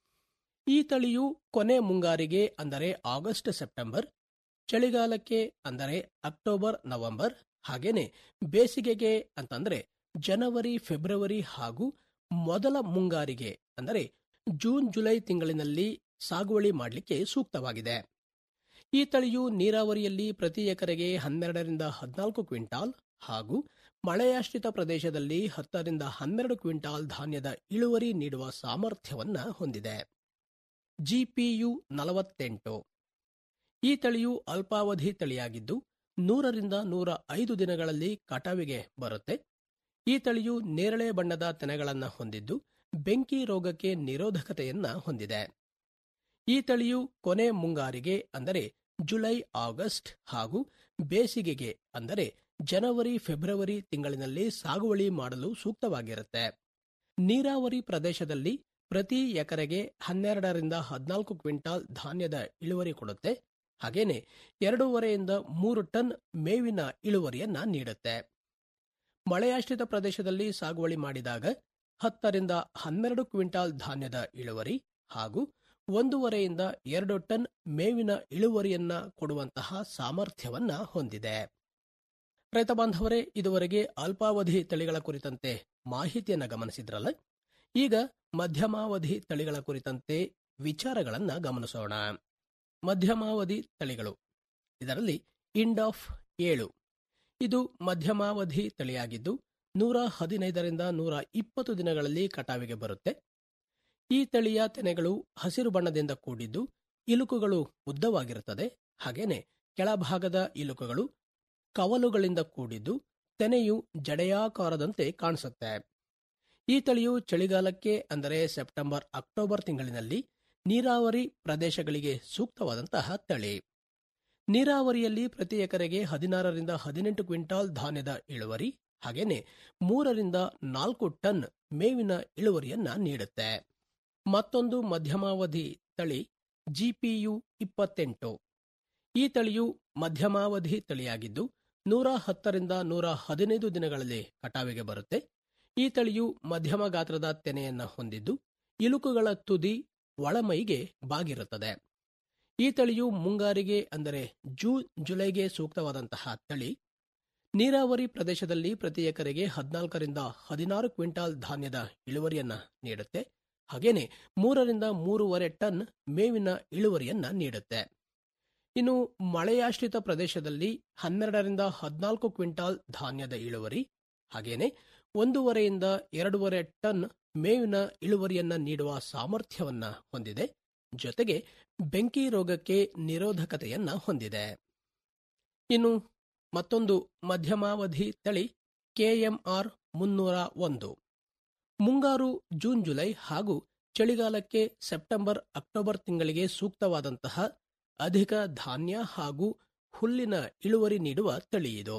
ಈ ತಳಿಯು ಕೊನೆ ಮುಂಗಾರಿಗೆ ಅಂದರೆ ಆಗಸ್ಟ್ ಸೆಪ್ಟೆಂಬರ್ ಚಳಿಗಾಲಕ್ಕೆ ಅಂದರೆ ಅಕ್ಟೋಬರ್ ನವೆಂಬರ್ ಹಾಗೇನೆ ಬೇಸಿಗೆಗೆ ಅಂತಂದ್ರೆ ಜನವರಿ ಫೆಬ್ರವರಿ ಹಾಗೂ ಮೊದಲ ಮುಂಗಾರಿಗೆ ಅಂದರೆ ಜೂನ್ ಜುಲೈ ತಿಂಗಳಿನಲ್ಲಿ ಸಾಗುವಳಿ ಮಾಡಲಿಕ್ಕೆ ಸೂಕ್ತವಾಗಿದೆ ಈ ತಳಿಯು ನೀರಾವರಿಯಲ್ಲಿ ಪ್ರತಿ ಎಕರೆಗೆ ಹನ್ನೆರಡರಿಂದ ಹದಿನಾಲ್ಕು ಕ್ವಿಂಟಾಲ್ ಹಾಗೂ ಮಳೆಯಾಶ್ರಿತ ಪ್ರದೇಶದಲ್ಲಿ ಹತ್ತರಿಂದ ಹನ್ನೆರಡು ಕ್ವಿಂಟಾಲ್ ಧಾನ್ಯದ ಇಳುವರಿ ನೀಡುವ ಸಾಮರ್ಥ್ಯವನ್ನ ಹೊಂದಿದೆ ಜಿಪಿಯು ನಲವತ್ತೆಂಟು ಈ ತಳಿಯು ಅಲ್ಪಾವಧಿ ತಳಿಯಾಗಿದ್ದು ನೂರರಿಂದ ನೂರ ಐದು ದಿನಗಳಲ್ಲಿ ಕಟಾವಿಗೆ ಬರುತ್ತೆ ಈ ತಳಿಯು ನೇರಳೆ ಬಣ್ಣದ ತೆನೆಗಳನ್ನು ಹೊಂದಿದ್ದು ಬೆಂಕಿ ರೋಗಕ್ಕೆ ನಿರೋಧಕತೆಯನ್ನ ಹೊಂದಿದೆ ಈ ತಳಿಯು ಕೊನೆ ಮುಂಗಾರಿಗೆ ಅಂದರೆ ಜುಲೈ ಆಗಸ್ಟ್ ಹಾಗೂ ಬೇಸಿಗೆಗೆ ಅಂದರೆ ಜನವರಿ ಫೆಬ್ರವರಿ ತಿಂಗಳಿನಲ್ಲಿ ಸಾಗುವಳಿ ಮಾಡಲು ಸೂಕ್ತವಾಗಿರುತ್ತೆ ನೀರಾವರಿ ಪ್ರದೇಶದಲ್ಲಿ ಪ್ರತಿ ಎಕರೆಗೆ ಹನ್ನೆರಡರಿಂದ ಹದಿನಾಲ್ಕು ಕ್ವಿಂಟಾಲ್ ಧಾನ್ಯದ ಇಳುವರಿ ಕೊಡುತ್ತೆ ಹಾಗೇನೆ ಎರಡೂವರೆಯಿಂದ ಮೂರು ಟನ್ ಮೇವಿನ ಇಳುವರಿಯನ್ನ ನೀಡುತ್ತೆ ಮಳೆಯಾಶ್ರಿತ ಪ್ರದೇಶದಲ್ಲಿ ಸಾಗುವಳಿ ಮಾಡಿದಾಗ ಹತ್ತರಿಂದ ಹನ್ನೆರಡು ಕ್ವಿಂಟಾಲ್ ಧಾನ್ಯದ ಇಳುವರಿ ಹಾಗೂ ಒಂದೂವರೆಯಿಂದ ಎರಡು ಟನ್ ಮೇವಿನ ಇಳುವರಿಯನ್ನ ಕೊಡುವಂತಹ ಸಾಮರ್ಥ್ಯವನ್ನ ಹೊಂದಿದೆ ರೈತ ಬಾಂಧವರೇ ಇದುವರೆಗೆ ಅಲ್ಪಾವಧಿ ತಳಿಗಳ ಕುರಿತಂತೆ ಮಾಹಿತಿಯನ್ನ ಗಮನಿಸಿದ್ರಲ್ಲ ಈಗ ಮಧ್ಯಮಾವಧಿ ತಳಿಗಳ ಕುರಿತಂತೆ ವಿಚಾರಗಳನ್ನ ಗಮನಿಸೋಣ ಮಧ್ಯಮಾವಧಿ ತಳಿಗಳು ಇದರಲ್ಲಿ ಇಂಡಾಫ್ ಏಳು ಇದು ಮಧ್ಯಮಾವಧಿ ತಳಿಯಾಗಿದ್ದು ನೂರ ಹದಿನೈದರಿಂದ ನೂರ ಇಪ್ಪತ್ತು ದಿನಗಳಲ್ಲಿ ಕಟಾವಿಗೆ ಬರುತ್ತೆ ಈ ತಳಿಯ ತೆನೆಗಳು ಹಸಿರು ಬಣ್ಣದಿಂದ ಕೂಡಿದ್ದು ಇಲುಕುಗಳು ಉದ್ದವಾಗಿರುತ್ತದೆ ಹಾಗೇನೆ ಕೆಳಭಾಗದ ಇಲುಕುಗಳು ಕವಲುಗಳಿಂದ ಕೂಡಿದ್ದು ತೆನೆಯು ಜಡೆಯಾಕಾರದಂತೆ ಕಾಣಿಸುತ್ತೆ ಈ ತಳಿಯು ಚಳಿಗಾಲಕ್ಕೆ ಅಂದರೆ ಸೆಪ್ಟೆಂಬರ್ ಅಕ್ಟೋಬರ್ ತಿಂಗಳಿನಲ್ಲಿ ನೀರಾವರಿ ಪ್ರದೇಶಗಳಿಗೆ ಸೂಕ್ತವಾದಂತಹ ತಳಿ ನೀರಾವರಿಯಲ್ಲಿ ಪ್ರತಿ ಎಕರೆಗೆ ಹದಿನಾರರಿಂದ ಹದಿನೆಂಟು ಕ್ವಿಂಟಾಲ್ ಧಾನ್ಯದ ಇಳುವರಿ ಹಾಗೇನೆ ಮೂರರಿಂದ ನಾಲ್ಕು ಟನ್ ಮೇವಿನ ಇಳುವರಿಯನ್ನ ನೀಡುತ್ತೆ ಮತ್ತೊಂದು ಮಧ್ಯಮಾವಧಿ ತಳಿ ಜಿಪಿಯು ಇಪ್ಪತ್ತೆಂಟು ಈ ತಳಿಯು ಮಧ್ಯಮಾವಧಿ ತಳಿಯಾಗಿದ್ದು ನೂರ ಹತ್ತರಿಂದ ನೂರ ಹದಿನೈದು ದಿನಗಳಲ್ಲಿ ಕಟಾವಿಗೆ ಬರುತ್ತೆ ಈ ತಳಿಯು ಮಧ್ಯಮ ಗಾತ್ರದ ತೆನೆಯನ್ನ ಹೊಂದಿದ್ದು ಇಲುಕುಗಳ ತುದಿ ಒಳಮೈಗೆ ಬಾಗಿರುತ್ತದೆ ಈ ತಳಿಯು ಮುಂಗಾರಿಗೆ ಅಂದರೆ ಜೂನ್ ಜುಲೈಗೆ ಸೂಕ್ತವಾದಂತಹ ತಳಿ ನೀರಾವರಿ ಪ್ರದೇಶದಲ್ಲಿ ಪ್ರತಿ ಎಕರೆಗೆ ಹದಿನಾಲ್ಕರಿಂದ ಹದಿನಾರು ಕ್ವಿಂಟಾಲ್ ಧಾನ್ಯದ ಇಳುವರಿಯನ್ನ ನೀಡುತ್ತೆ ಹಾಗೇನೆ ಮೂರರಿಂದ ಮೂರುವರೆ ಟನ್ ಮೇವಿನ ಇಳುವರಿಯನ್ನ ನೀಡುತ್ತೆ ಇನ್ನು ಮಳೆಯಾಶ್ರಿತ ಪ್ರದೇಶದಲ್ಲಿ ಹನ್ನೆರಡರಿಂದ ಹದಿನಾಲ್ಕು ಕ್ವಿಂಟಾಲ್ ಧಾನ್ಯದ ಇಳುವರಿ ಹಾಗೇನೆ ಒಂದೂವರೆಯಿಂದ ಎರಡೂವರೆ ಟನ್ ಮೇವಿನ ಇಳುವರಿಯನ್ನ ನೀಡುವ ಸಾಮರ್ಥ್ಯವನ್ನ ಹೊಂದಿದೆ ಜೊತೆಗೆ ಬೆಂಕಿ ರೋಗಕ್ಕೆ ನಿರೋಧಕತೆಯನ್ನ ಹೊಂದಿದೆ ಇನ್ನು ಮತ್ತೊಂದು ಮಧ್ಯಮಾವಧಿ ತಳಿ ಕೆಎಂಆರ್ ಮುನ್ನೂರ ಒಂದು ಮುಂಗಾರು ಜೂನ್ ಜುಲೈ ಹಾಗೂ ಚಳಿಗಾಲಕ್ಕೆ ಸೆಪ್ಟೆಂಬರ್ ಅಕ್ಟೋಬರ್ ತಿಂಗಳಿಗೆ ಸೂಕ್ತವಾದಂತಹ ಅಧಿಕ ಧಾನ್ಯ ಹಾಗೂ ಹುಲ್ಲಿನ ಇಳುವರಿ ನೀಡುವ ತಳಿ ಇದು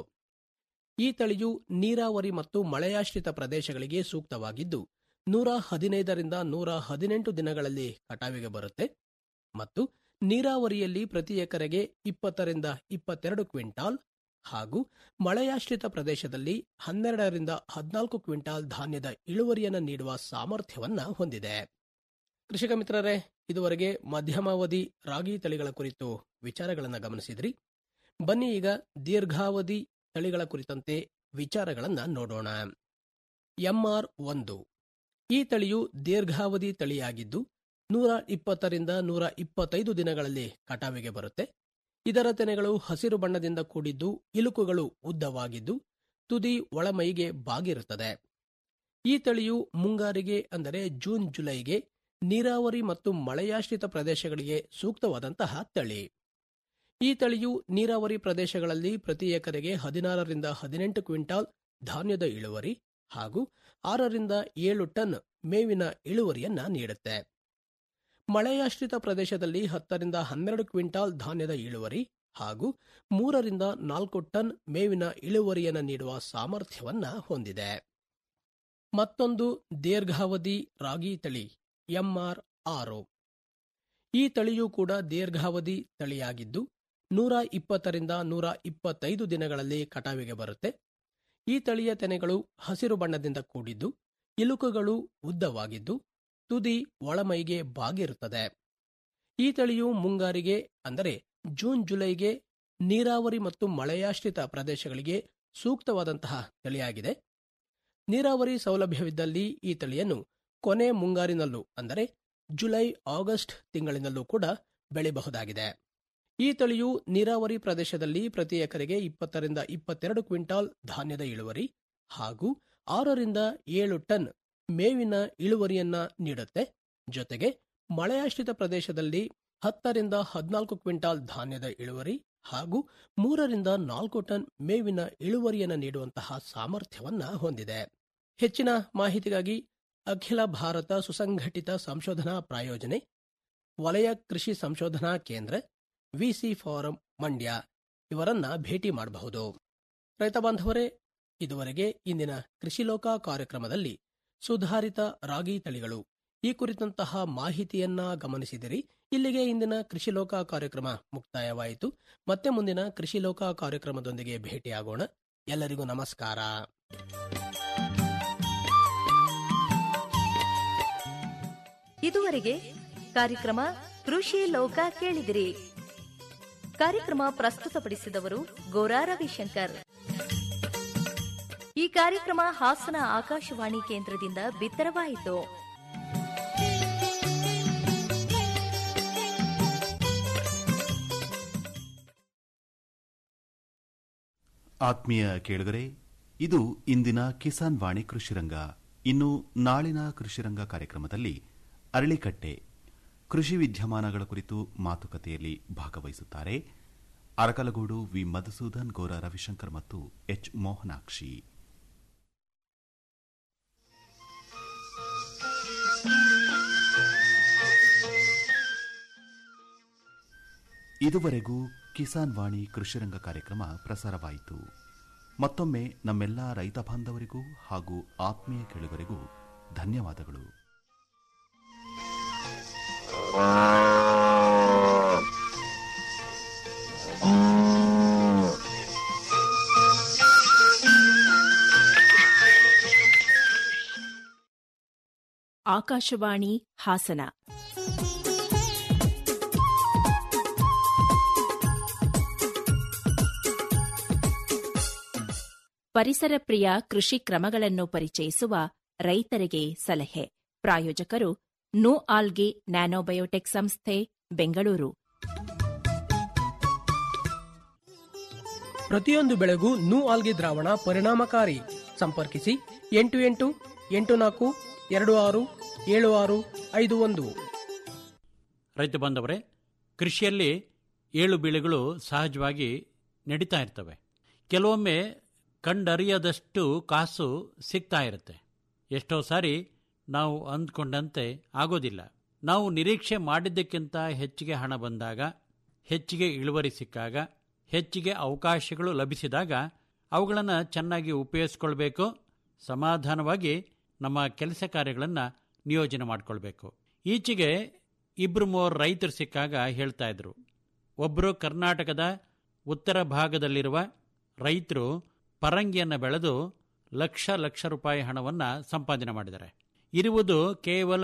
ಈ ತಳಿಯು ನೀರಾವರಿ ಮತ್ತು ಮಳೆಯಾಶ್ರಿತ ಪ್ರದೇಶಗಳಿಗೆ ಸೂಕ್ತವಾಗಿದ್ದು ನೂರ ಹದಿನೈದರಿಂದ ನೂರ ಹದಿನೆಂಟು ದಿನಗಳಲ್ಲಿ ಕಟಾವಿಗೆ ಬರುತ್ತೆ ಮತ್ತು ನೀರಾವರಿಯಲ್ಲಿ ಪ್ರತಿ ಎಕರೆಗೆ ಇಪ್ಪತ್ತರಿಂದ ಇಪ್ಪತ್ತೆರಡು ಕ್ವಿಂಟಾಲ್ ಹಾಗೂ ಮಳೆಯಾಶ್ರಿತ ಪ್ರದೇಶದಲ್ಲಿ ಹನ್ನೆರಡರಿಂದ ಹದಿನಾಲ್ಕು ಕ್ವಿಂಟಾಲ್ ಧಾನ್ಯದ ಇಳುವರಿಯನ್ನು ನೀಡುವ ಸಾಮರ್ಥ್ಯವನ್ನ ಹೊಂದಿದೆ ಕೃಷಿಕ ಮಿತ್ರರೇ ಇದುವರೆಗೆ ಮಧ್ಯಮಾವಧಿ ರಾಗಿ ತಳಿಗಳ ಕುರಿತು ವಿಚಾರಗಳನ್ನು ಗಮನಿಸಿದ್ರಿ ಬನ್ನಿ ಈಗ ದೀರ್ಘಾವಧಿ ತಳಿಗಳ ಕುರಿತಂತೆ ವಿಚಾರಗಳನ್ನ ನೋಡೋಣ ಎಂಆರ್ ಒಂದು ಈ ತಳಿಯು ದೀರ್ಘಾವಧಿ ತಳಿಯಾಗಿದ್ದು ನೂರ ಇಪ್ಪತ್ತರಿಂದ ನೂರ ಇಪ್ಪತ್ತೈದು ದಿನಗಳಲ್ಲಿ ಕಟಾವಿಗೆ ಬರುತ್ತೆ ಇದರ ತೆನೆಗಳು ಹಸಿರು ಬಣ್ಣದಿಂದ ಕೂಡಿದ್ದು ಇಲುಕುಗಳು ಉದ್ದವಾಗಿದ್ದು ತುದಿ ಒಳಮೈಗೆ ಬಾಗಿರುತ್ತದೆ ಈ ತಳಿಯು ಮುಂಗಾರಿಗೆ ಅಂದರೆ ಜೂನ್ ಜುಲೈಗೆ ನೀರಾವರಿ ಮತ್ತು ಮಳೆಯಾಶ್ರಿತ ಪ್ರದೇಶಗಳಿಗೆ ಸೂಕ್ತವಾದಂತಹ ತಳಿ ಈ ತಳಿಯು ನೀರಾವರಿ ಪ್ರದೇಶಗಳಲ್ಲಿ ಪ್ರತಿ ಎಕರೆಗೆ ಹದಿನಾರರಿಂದ ಹದಿನೆಂಟು ಕ್ವಿಂಟಾಲ್ ಧಾನ್ಯದ ಇಳುವರಿ ಹಾಗೂ ಆರರಿಂದ ಏಳು ಟನ್ ಮೇವಿನ ಇಳುವರಿಯನ್ನ ನೀಡುತ್ತೆ ಮಳೆಯಾಶ್ರಿತ ಪ್ರದೇಶದಲ್ಲಿ ಹತ್ತರಿಂದ ಹನ್ನೆರಡು ಕ್ವಿಂಟಾಲ್ ಧಾನ್ಯದ ಇಳುವರಿ ಹಾಗೂ ಮೂರರಿಂದ ನಾಲ್ಕು ಟನ್ ಮೇವಿನ ಇಳುವರಿಯನ್ನು ನೀಡುವ ಸಾಮರ್ಥ್ಯವನ್ನ ಹೊಂದಿದೆ ಮತ್ತೊಂದು ದೀರ್ಘಾವಧಿ ರಾಗಿ ತಳಿ ಎಂಆರ್ ಆರು ಈ ತಳಿಯೂ ಕೂಡ ದೀರ್ಘಾವಧಿ ತಳಿಯಾಗಿದ್ದು ನೂರ ಇಪ್ಪತ್ತರಿಂದ ನೂರ ಇಪ್ಪತ್ತೈದು ದಿನಗಳಲ್ಲಿ ಕಟಾವಿಗೆ ಬರುತ್ತೆ ಈ ತಳಿಯ ತೆನೆಗಳು ಹಸಿರು ಬಣ್ಣದಿಂದ ಕೂಡಿದ್ದು ಇಲುಕುಗಳು ಉದ್ದವಾಗಿದ್ದು ತುದಿ ಒಳಮೈಗೆ ಬಾಗಿರುತ್ತದೆ ಈ ತಳಿಯು ಮುಂಗಾರಿಗೆ ಅಂದರೆ ಜೂನ್ ಜುಲೈಗೆ ನೀರಾವರಿ ಮತ್ತು ಮಳೆಯಾಶ್ರಿತ ಪ್ರದೇಶಗಳಿಗೆ ಸೂಕ್ತವಾದಂತಹ ತಳಿಯಾಗಿದೆ ನೀರಾವರಿ ಸೌಲಭ್ಯವಿದ್ದಲ್ಲಿ ಈ ತಳಿಯನ್ನು ಕೊನೆ ಮುಂಗಾರಿನಲ್ಲೂ ಅಂದರೆ ಜುಲೈ ಆಗಸ್ಟ್ ತಿಂಗಳಿನಲ್ಲೂ ಕೂಡ ಬೆಳೆಯಬಹುದಾಗಿದೆ ಈ ತಳಿಯು ನೀರಾವರಿ ಪ್ರದೇಶದಲ್ಲಿ ಪ್ರತಿ ಎಕರೆಗೆ ಇಪ್ಪತ್ತರಿಂದ ಇಪ್ಪತ್ತೆರಡು ಕ್ವಿಂಟಾಲ್ ಧಾನ್ಯದ ಇಳುವರಿ ಹಾಗೂ ಆರರಿಂದ ಏಳು ಟನ್ ಮೇವಿನ ಇಳುವರಿಯನ್ನ ನೀಡುತ್ತೆ ಜೊತೆಗೆ ಮಳೆಯಾಶ್ರಿತ ಪ್ರದೇಶದಲ್ಲಿ ಹತ್ತರಿಂದ ಹದಿನಾಲ್ಕು ಕ್ವಿಂಟಾಲ್ ಧಾನ್ಯದ ಇಳುವರಿ ಹಾಗೂ ಮೂರರಿಂದ ನಾಲ್ಕು ಟನ್ ಮೇವಿನ ಇಳುವರಿಯನ್ನು ನೀಡುವಂತಹ ಸಾಮರ್ಥ್ಯವನ್ನ ಹೊಂದಿದೆ ಹೆಚ್ಚಿನ ಮಾಹಿತಿಗಾಗಿ ಅಖಿಲ ಭಾರತ ಸುಸಂಘಟಿತ ಸಂಶೋಧನಾ ಪ್ರಾಯೋಜನೆ ವಲಯ ಕೃಷಿ ಸಂಶೋಧನಾ ಕೇಂದ್ರ ವಿಸಿ ಫಾರಂ ಮಂಡ್ಯ ಇವರನ್ನ ಭೇಟಿ ಮಾಡಬಹುದು ರೈತ ಬಾಂಧವರೇ ಇದುವರೆಗೆ ಇಂದಿನ ಕೃಷಿ ಲೋಕ ಕಾರ್ಯಕ್ರಮದಲ್ಲಿ ಸುಧಾರಿತ ರಾಗಿ ತಳಿಗಳು ಈ ಕುರಿತಂತಹ ಮಾಹಿತಿಯನ್ನ ಗಮನಿಸಿದಿರಿ ಇಲ್ಲಿಗೆ ಇಂದಿನ ಕೃಷಿ ಲೋಕ ಕಾರ್ಯಕ್ರಮ ಮುಕ್ತಾಯವಾಯಿತು ಮತ್ತೆ ಮುಂದಿನ ಕೃಷಿ ಲೋಕ ಕಾರ್ಯಕ್ರಮದೊಂದಿಗೆ ಭೇಟಿಯಾಗೋಣ ಎಲ್ಲರಿಗೂ ನಮಸ್ಕಾರ ಇದುವರೆಗೆ ಕಾರ್ಯಕ್ರಮ ಕೃಷಿ ಲೋಕ ಕೇಳಿದಿರಿ ಕಾರ್ಯಕ್ರಮ ಪ್ರಸ್ತುತಪಡಿಸಿದವರು ಗೋರಾ ರವಿಶಂಕರ್ ಈ ಕಾರ್ಯಕ್ರಮ ಹಾಸನ ಆಕಾಶವಾಣಿ ಕೇಂದ್ರದಿಂದ ಬಿತ್ತರವಾಯಿತು ಆತ್ಮೀಯ ಕೇಳುಗರೆ ಇದು ಇಂದಿನ ಕಿಸಾನ್ ವಾಣಿ ಕೃಷಿರಂಗ ಇನ್ನು ನಾಳಿನ ಕೃಷಿರಂಗ ಕಾರ್ಯಕ್ರಮದಲ್ಲಿ ಅರಳಿಕಟ್ಟೆ ಕೃಷಿ ವಿದ್ಯಮಾನಗಳ ಕುರಿತು ಮಾತುಕತೆಯಲ್ಲಿ ಭಾಗವಹಿಸುತ್ತಾರೆ ಅರಕಲಗೂಡು ವಿ ಮಧುಸೂದನ್ ಗೋರ ರವಿಶಂಕರ್ ಮತ್ತು ಎಚ್ ಮೋಹನಾಕ್ಷಿ ಇದುವರೆಗೂ ಕಿಸಾನ್ ವಾಣಿ ಕೃಷಿರಂಗ ಕಾರ್ಯಕ್ರಮ ಪ್ರಸಾರವಾಯಿತು ಮತ್ತೊಮ್ಮೆ ನಮ್ಮೆಲ್ಲ ರೈತ ಬಾಂಧವರಿಗೂ ಹಾಗೂ ಆತ್ಮೀಯ ಕೆಳುಗರಿಗೂ ಧನ್ಯವಾದಗಳು ಆಕಾಶವಾಣಿ ಹಾಸನ ಪರಿಸರ ಪ್ರಿಯ ಕೃಷಿ ಕ್ರಮಗಳನ್ನು ಪರಿಚಯಿಸುವ ರೈತರಿಗೆ ಸಲಹೆ ಪ್ರಾಯೋಜಕರು ನೋ ಆಲ್ಗಿ ನ್ಯಾನೋಬಯೋಟೆಕ್ ಸಂಸ್ಥೆ ಬೆಂಗಳೂರು ಪ್ರತಿಯೊಂದು ಬೆಳೆಗೂ ನೂ ಆಲ್ಗಿ ದ್ರಾವಣ ಪರಿಣಾಮಕಾರಿ ಸಂಪರ್ಕಿಸಿ ಎಂಟು ಎಂಟು ಎಂಟು ನಾಲ್ಕು ಎರಡು ಆರು ಏಳು ಆರು ಐದು ಒಂದು ರೈತ ಬಾಂಧವರೇ ಕೃಷಿಯಲ್ಲಿ ಏಳು ಬೀಳುಗಳು ಸಹಜವಾಗಿ ನಡೀತಾ ಇರ್ತವೆ ಕೆಲವೊಮ್ಮೆ ಕಂಡರಿಯದಷ್ಟು ಕಾಸು ಸಿಗ್ತಾ ಇರುತ್ತೆ ಎಷ್ಟೋ ಸಾರಿ ನಾವು ಅಂದ್ಕೊಂಡಂತೆ ಆಗೋದಿಲ್ಲ ನಾವು ನಿರೀಕ್ಷೆ ಮಾಡಿದ್ದಕ್ಕಿಂತ ಹೆಚ್ಚಿಗೆ ಹಣ ಬಂದಾಗ ಹೆಚ್ಚಿಗೆ ಇಳುವರಿ ಸಿಕ್ಕಾಗ ಹೆಚ್ಚಿಗೆ ಅವಕಾಶಗಳು ಲಭಿಸಿದಾಗ ಅವುಗಳನ್ನು ಚೆನ್ನಾಗಿ ಉಪಯೋಗಿಸ್ಕೊಳ್ಬೇಕು ಸಮಾಧಾನವಾಗಿ ನಮ್ಮ ಕೆಲಸ ಕಾರ್ಯಗಳನ್ನು ನಿಯೋಜನೆ ಮಾಡಿಕೊಳ್ಬೇಕು ಈಚೆಗೆ ಇಬ್ಬರು ಮೂವರು ರೈತರು ಸಿಕ್ಕಾಗ ಹೇಳ್ತಾ ಇದ್ರು ಒಬ್ಬರು ಕರ್ನಾಟಕದ ಉತ್ತರ ಭಾಗದಲ್ಲಿರುವ ರೈತರು ಪರಂಗಿಯನ್ನು ಬೆಳೆದು ಲಕ್ಷ ಲಕ್ಷ ರೂಪಾಯಿ ಹಣವನ್ನು ಸಂಪಾದನೆ ಮಾಡಿದ್ದಾರೆ ಇರುವುದು ಕೇವಲ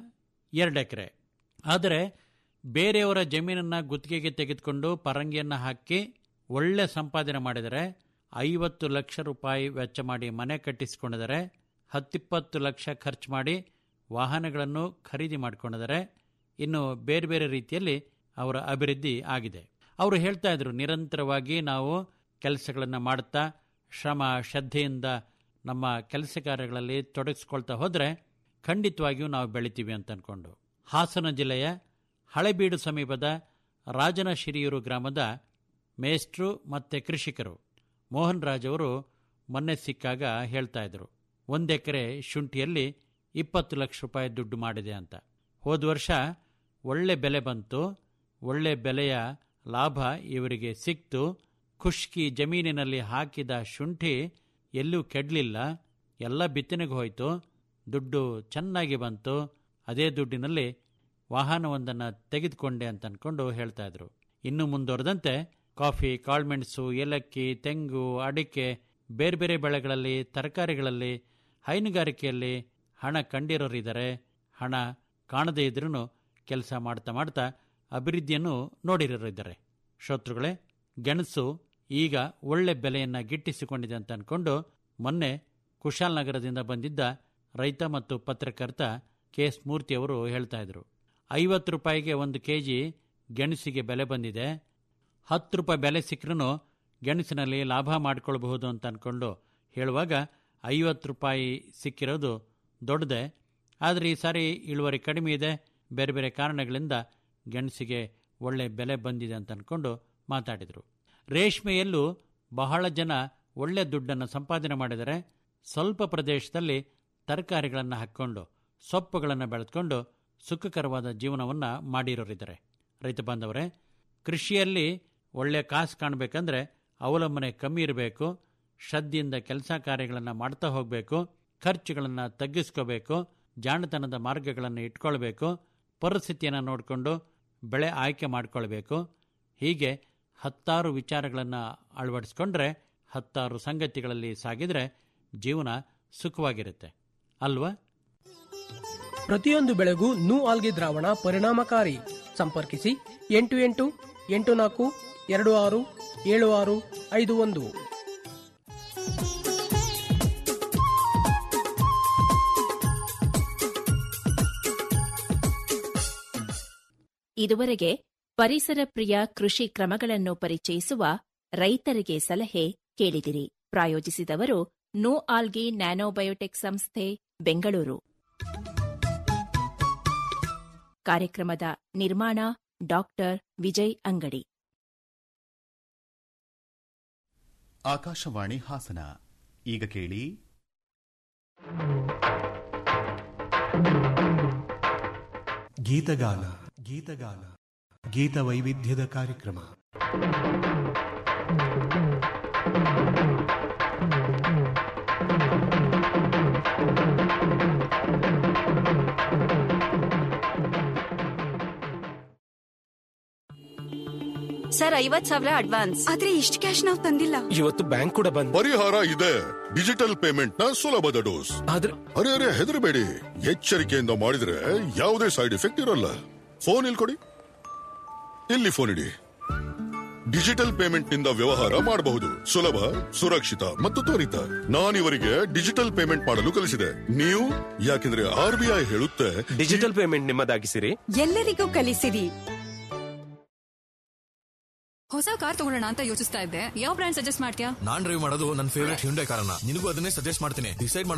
ಎರಡು ಎಕರೆ ಆದರೆ ಬೇರೆಯವರ ಜಮೀನನ್ನು ಗುತ್ತಿಗೆಗೆ ತೆಗೆದುಕೊಂಡು ಪರಂಗಿಯನ್ನು ಹಾಕಿ ಒಳ್ಳೆ ಸಂಪಾದನೆ ಮಾಡಿದರೆ ಐವತ್ತು ಲಕ್ಷ ರೂಪಾಯಿ ವೆಚ್ಚ ಮಾಡಿ ಮನೆ ಕಟ್ಟಿಸಿಕೊಂಡಿದ್ದಾರೆ ಹತ್ತಿಪ್ಪತ್ತು ಲಕ್ಷ ಖರ್ಚು ಮಾಡಿ ವಾಹನಗಳನ್ನು ಖರೀದಿ ಮಾಡಿಕೊಂಡಿದ್ದಾರೆ ಇನ್ನು ಬೇರೆ ಬೇರೆ ರೀತಿಯಲ್ಲಿ ಅವರ ಅಭಿವೃದ್ಧಿ ಆಗಿದೆ ಅವರು ಹೇಳ್ತಾ ಇದ್ರು ನಿರಂತರವಾಗಿ ನಾವು ಕೆಲಸಗಳನ್ನು ಮಾಡುತ್ತಾ ಶ್ರಮ ಶ್ರದ್ಧೆಯಿಂದ ನಮ್ಮ ಕೆಲಸ ಕಾರ್ಯಗಳಲ್ಲಿ ತೊಡಗಿಸ್ಕೊಳ್ತಾ ಹೋದರೆ ಖಂಡಿತವಾಗಿಯೂ ನಾವು ಬೆಳಿತೀವಿ ಅಂತ ಅಂದ್ಕೊಂಡು ಹಾಸನ ಜಿಲ್ಲೆಯ ಹಳೆಬೀಡು ಸಮೀಪದ ರಾಜನಶಿರಿಯೂರು ಗ್ರಾಮದ ಮೇಷ್ಟ್ರು ಮತ್ತು ಕೃಷಿಕರು ಮೋಹನ್ ರಾಜ್ ಅವರು ಮೊನ್ನೆ ಸಿಕ್ಕಾಗ ಹೇಳ್ತಾ ಇದ್ರು ಒಂದು ಎಕರೆ ಶುಂಠಿಯಲ್ಲಿ ಇಪ್ಪತ್ತು ಲಕ್ಷ ರೂಪಾಯಿ ದುಡ್ಡು ಮಾಡಿದೆ ಅಂತ ಹೋದ ವರ್ಷ ಒಳ್ಳೆ ಬೆಲೆ ಬಂತು ಒಳ್ಳೆ ಬೆಲೆಯ ಲಾಭ ಇವರಿಗೆ ಸಿಕ್ತು ಖುಷ್ಕಿ ಜಮೀನಿನಲ್ಲಿ ಹಾಕಿದ ಶುಂಠಿ ಎಲ್ಲೂ ಕೆಡಲಿಲ್ಲ ಎಲ್ಲ ಬಿತ್ತನೆಗೆ ಹೋಯಿತು ದುಡ್ಡು ಚೆನ್ನಾಗಿ ಬಂತು ಅದೇ ದುಡ್ಡಿನಲ್ಲಿ ವಾಹನವೊಂದನ್ನು ತೆಗೆದುಕೊಂಡೆ ಅಂತ ಅಂದ್ಕೊಂಡು ಹೇಳ್ತಾ ಇದ್ರು ಇನ್ನು ಮುಂದುವರೆದಂತೆ ಕಾಫಿ ಕಾಳುಮೆಣಸು ಏಲಕ್ಕಿ ತೆಂಗು ಅಡಿಕೆ ಬೇರೆ ಬೇರೆ ಬೆಳೆಗಳಲ್ಲಿ ತರಕಾರಿಗಳಲ್ಲಿ ಹೈನುಗಾರಿಕೆಯಲ್ಲಿ ಹಣ ಕಂಡಿರೋರಿದ್ದಾರೆ ಹಣ ಕಾಣದೇ ಇದ್ರೂ ಕೆಲಸ ಮಾಡ್ತಾ ಮಾಡ್ತಾ ಅಭಿವೃದ್ಧಿಯನ್ನು ನೋಡಿರೋರಿದ್ದಾರೆ ಶ್ರೋತೃಗಳೇ ಗೆಣಸು ಈಗ ಒಳ್ಳೆ ಬೆಲೆಯನ್ನು ಗಿಟ್ಟಿಸಿಕೊಂಡಿದೆ ಅಂತ ಅಂದ್ಕೊಂಡು ಮೊನ್ನೆ ಕುಶಾಲನಗರದಿಂದ ಬಂದಿದ್ದ ರೈತ ಮತ್ತು ಪತ್ರಕರ್ತ ಕೆ ಎಸ್ ಮೂರ್ತಿಯವರು ಹೇಳ್ತಾ ಇದ್ರು ಐವತ್ತು ರೂಪಾಯಿಗೆ ಒಂದು ಕೆ ಜಿ ಗೆಣಸಿಗೆ ಬೆಲೆ ಬಂದಿದೆ ಹತ್ತು ರೂಪಾಯಿ ಬೆಲೆ ಸಿಕ್ಕರೂ ಗೆಣಸಿನಲ್ಲಿ ಲಾಭ ಮಾಡಿಕೊಳ್ಬಹುದು ಅಂತ ಅಂದ್ಕೊಂಡು ಹೇಳುವಾಗ ಐವತ್ತು ರೂಪಾಯಿ ಸಿಕ್ಕಿರೋದು ದೊಡ್ಡದೆ ಆದರೆ ಈ ಸಾರಿ ಇಳುವರಿ ಕಡಿಮೆ ಇದೆ ಬೇರೆ ಬೇರೆ ಕಾರಣಗಳಿಂದ ಗೆಣಸಿಗೆ ಒಳ್ಳೆ ಬೆಲೆ ಬಂದಿದೆ ಅಂತ ಅಂದ್ಕೊಂಡು ಮಾತಾಡಿದರು ರೇಷ್ಮೆಯಲ್ಲೂ ಬಹಳ ಜನ ಒಳ್ಳೆ ದುಡ್ಡನ್ನು ಸಂಪಾದನೆ ಮಾಡಿದರೆ ಸ್ವಲ್ಪ ಪ್ರದೇಶದಲ್ಲಿ ತರಕಾರಿಗಳನ್ನು ಹಾಕ್ಕೊಂಡು ಸೊಪ್ಪುಗಳನ್ನು ಬೆಳೆದುಕೊಂಡು ಸುಖಕರವಾದ ಜೀವನವನ್ನು ಮಾಡಿರೋರಿದ್ದಾರೆ ರೈತ ಬಾಂಧವರೇ ಕೃಷಿಯಲ್ಲಿ ಒಳ್ಳೆಯ ಕಾಸು ಕಾಣಬೇಕಂದ್ರೆ ಅವಲಂಬನೆ ಕಮ್ಮಿ ಇರಬೇಕು ಶ್ರದ್ಧೆಯಿಂದ ಕೆಲಸ ಕಾರ್ಯಗಳನ್ನು ಮಾಡ್ತಾ ಹೋಗಬೇಕು ಖರ್ಚುಗಳನ್ನು ತಗ್ಗಿಸ್ಕೋಬೇಕು ಜಾಣತನದ ಮಾರ್ಗಗಳನ್ನು ಇಟ್ಕೊಳ್ಬೇಕು ಪರಿಸ್ಥಿತಿಯನ್ನು ನೋಡಿಕೊಂಡು ಬೆಳೆ ಆಯ್ಕೆ ಮಾಡಿಕೊಳ್ಬೇಕು ಹೀಗೆ ಹತ್ತಾರು ವಿಚಾರಗಳನ್ನು ಅಳವಡಿಸ್ಕೊಂಡ್ರೆ ಹತ್ತಾರು ಸಂಗತಿಗಳಲ್ಲಿ ಸಾಗಿದರೆ ಜೀವನ ಸುಖವಾಗಿರುತ್ತೆ ಅಲ್ವಾ ಪ್ರತಿಯೊಂದು ಬೆಳೆಗೂ ನೂ ಆಲ್ಗಿ ದ್ರಾವಣ ಪರಿಣಾಮಕಾರಿ ಸಂಪರ್ಕಿಸಿ ಎಂಟು ಎಂಟು ಎಂಟು ನಾಲ್ಕು ಎರಡು ಆರು ಏಳು ಆರು ಐದು ಒಂದು ಇದುವರೆಗೆ ಪರಿಸರ ಪ್ರಿಯ ಕೃಷಿ ಕ್ರಮಗಳನ್ನು ಪರಿಚಯಿಸುವ ರೈತರಿಗೆ ಸಲಹೆ ಕೇಳಿದಿರಿ ಪ್ರಾಯೋಜಿಸಿದವರು ನೋ ಆಲ್ಗಿ ನ್ಯಾನೋಬಯೋಟೆಕ್ ಸಂಸ್ಥೆ ಬೆಂಗಳೂರು ಕಾರ್ಯಕ್ರಮದ ನಿರ್ಮಾಣ ಡಾಕ್ಟರ್ ವಿಜಯ್ ಅಂಗಡಿ ಆಕಾಶವಾಣಿ ಹಾಸನ ಈಗ ಕೇಳಿ ಗೀತಗಾನ ಗೀತಗಾನ ಗೀತ ವೈವಿಧ್ಯದ ಕಾರ್ಯಕ್ರಮ ಸರ್ ಐವತ್ ಸಾವಿರ ಅಡ್ವಾನ್ಸ್ ಆದ್ರೆ ಇಷ್ಟು ಕ್ಯಾಶ್ ನಾವು ತಂದಿಲ್ಲ ಇವತ್ತು ಬ್ಯಾಂಕ್ ಕೂಡ ಬಂದ್ ಪರಿಹಾರ ಇದೆ ಡಿಜಿಟಲ್ ಪೇಮೆಂಟ್ ನ ಸುಲಭದ ಡೋಸ್ ಆದ್ರೆ ಅರೆ ಅರೆ ಹೆದರಬೇಡಿ ಎಚ್ಚರಿಕೆಯಿಂದ ಮಾಡಿದ್ರೆ ಯಾವುದೇ ಸೈಡ್ ಎಫೆಕ್ಟ್ ಇರಲ್ಲ ಫೋನ್ ಇಲ್ಲಿ ಕೊಡಿ ಇಲ್ಲಿ ಫೋನ್ ಇಡಿ ಡಿಜಿಟಲ್ ಪೇಮೆಂಟ್ ನಿಂದ ವ್ಯವಹಾರ ಮಾಡಬಹುದು ಸುಲಭ ಸುರಕ್ಷಿತ ಮತ್ತು ತ್ವರಿತ ನಾನಿವರಿಗೆ ಡಿಜಿಟಲ್ ಪೇಮೆಂಟ್ ಮಾಡಲು ಕಲಿಸಿದೆ ನೀವು ಯಾಕೆಂದ್ರೆ ಆರ್ ಬಿ ಐ ಹೇಳುತ್ತೆ ಡಿಜಿಟಲ್ ಪೇಮೆಂಟ್ ನಿಮ್ಮದಾಗಿಸಿರಿ ಎಲ್ಲರಿಗೂ ಕಲಿಸಿರಿ ಹೊಸ ಕಾರ್ ತಗೊಳ್ಳೋಣ ಅಂತ ಯೋಚಿಸ್ತಾ ಇದ್ದೆ ಯಾವ ಬ್ರ್ಯಾಂಡ್ ಸಜೆಸ್ಟ್ ಮಾಡ್ತೀಯಾ ನಾನ್ ಡ್ರೈವ್ ಮಾಡೋದು ನನ್ನ ಫೇವರೇಟ್ ಹ್ಯುಂಡೈ ಕಾರನ್ನ ನಿನಗೂ ಅದನ್ನೇ ಸಜೆಸ್ಟ್ ಮಾಡ್ತೀನಿ ಡಿಸೈಡ್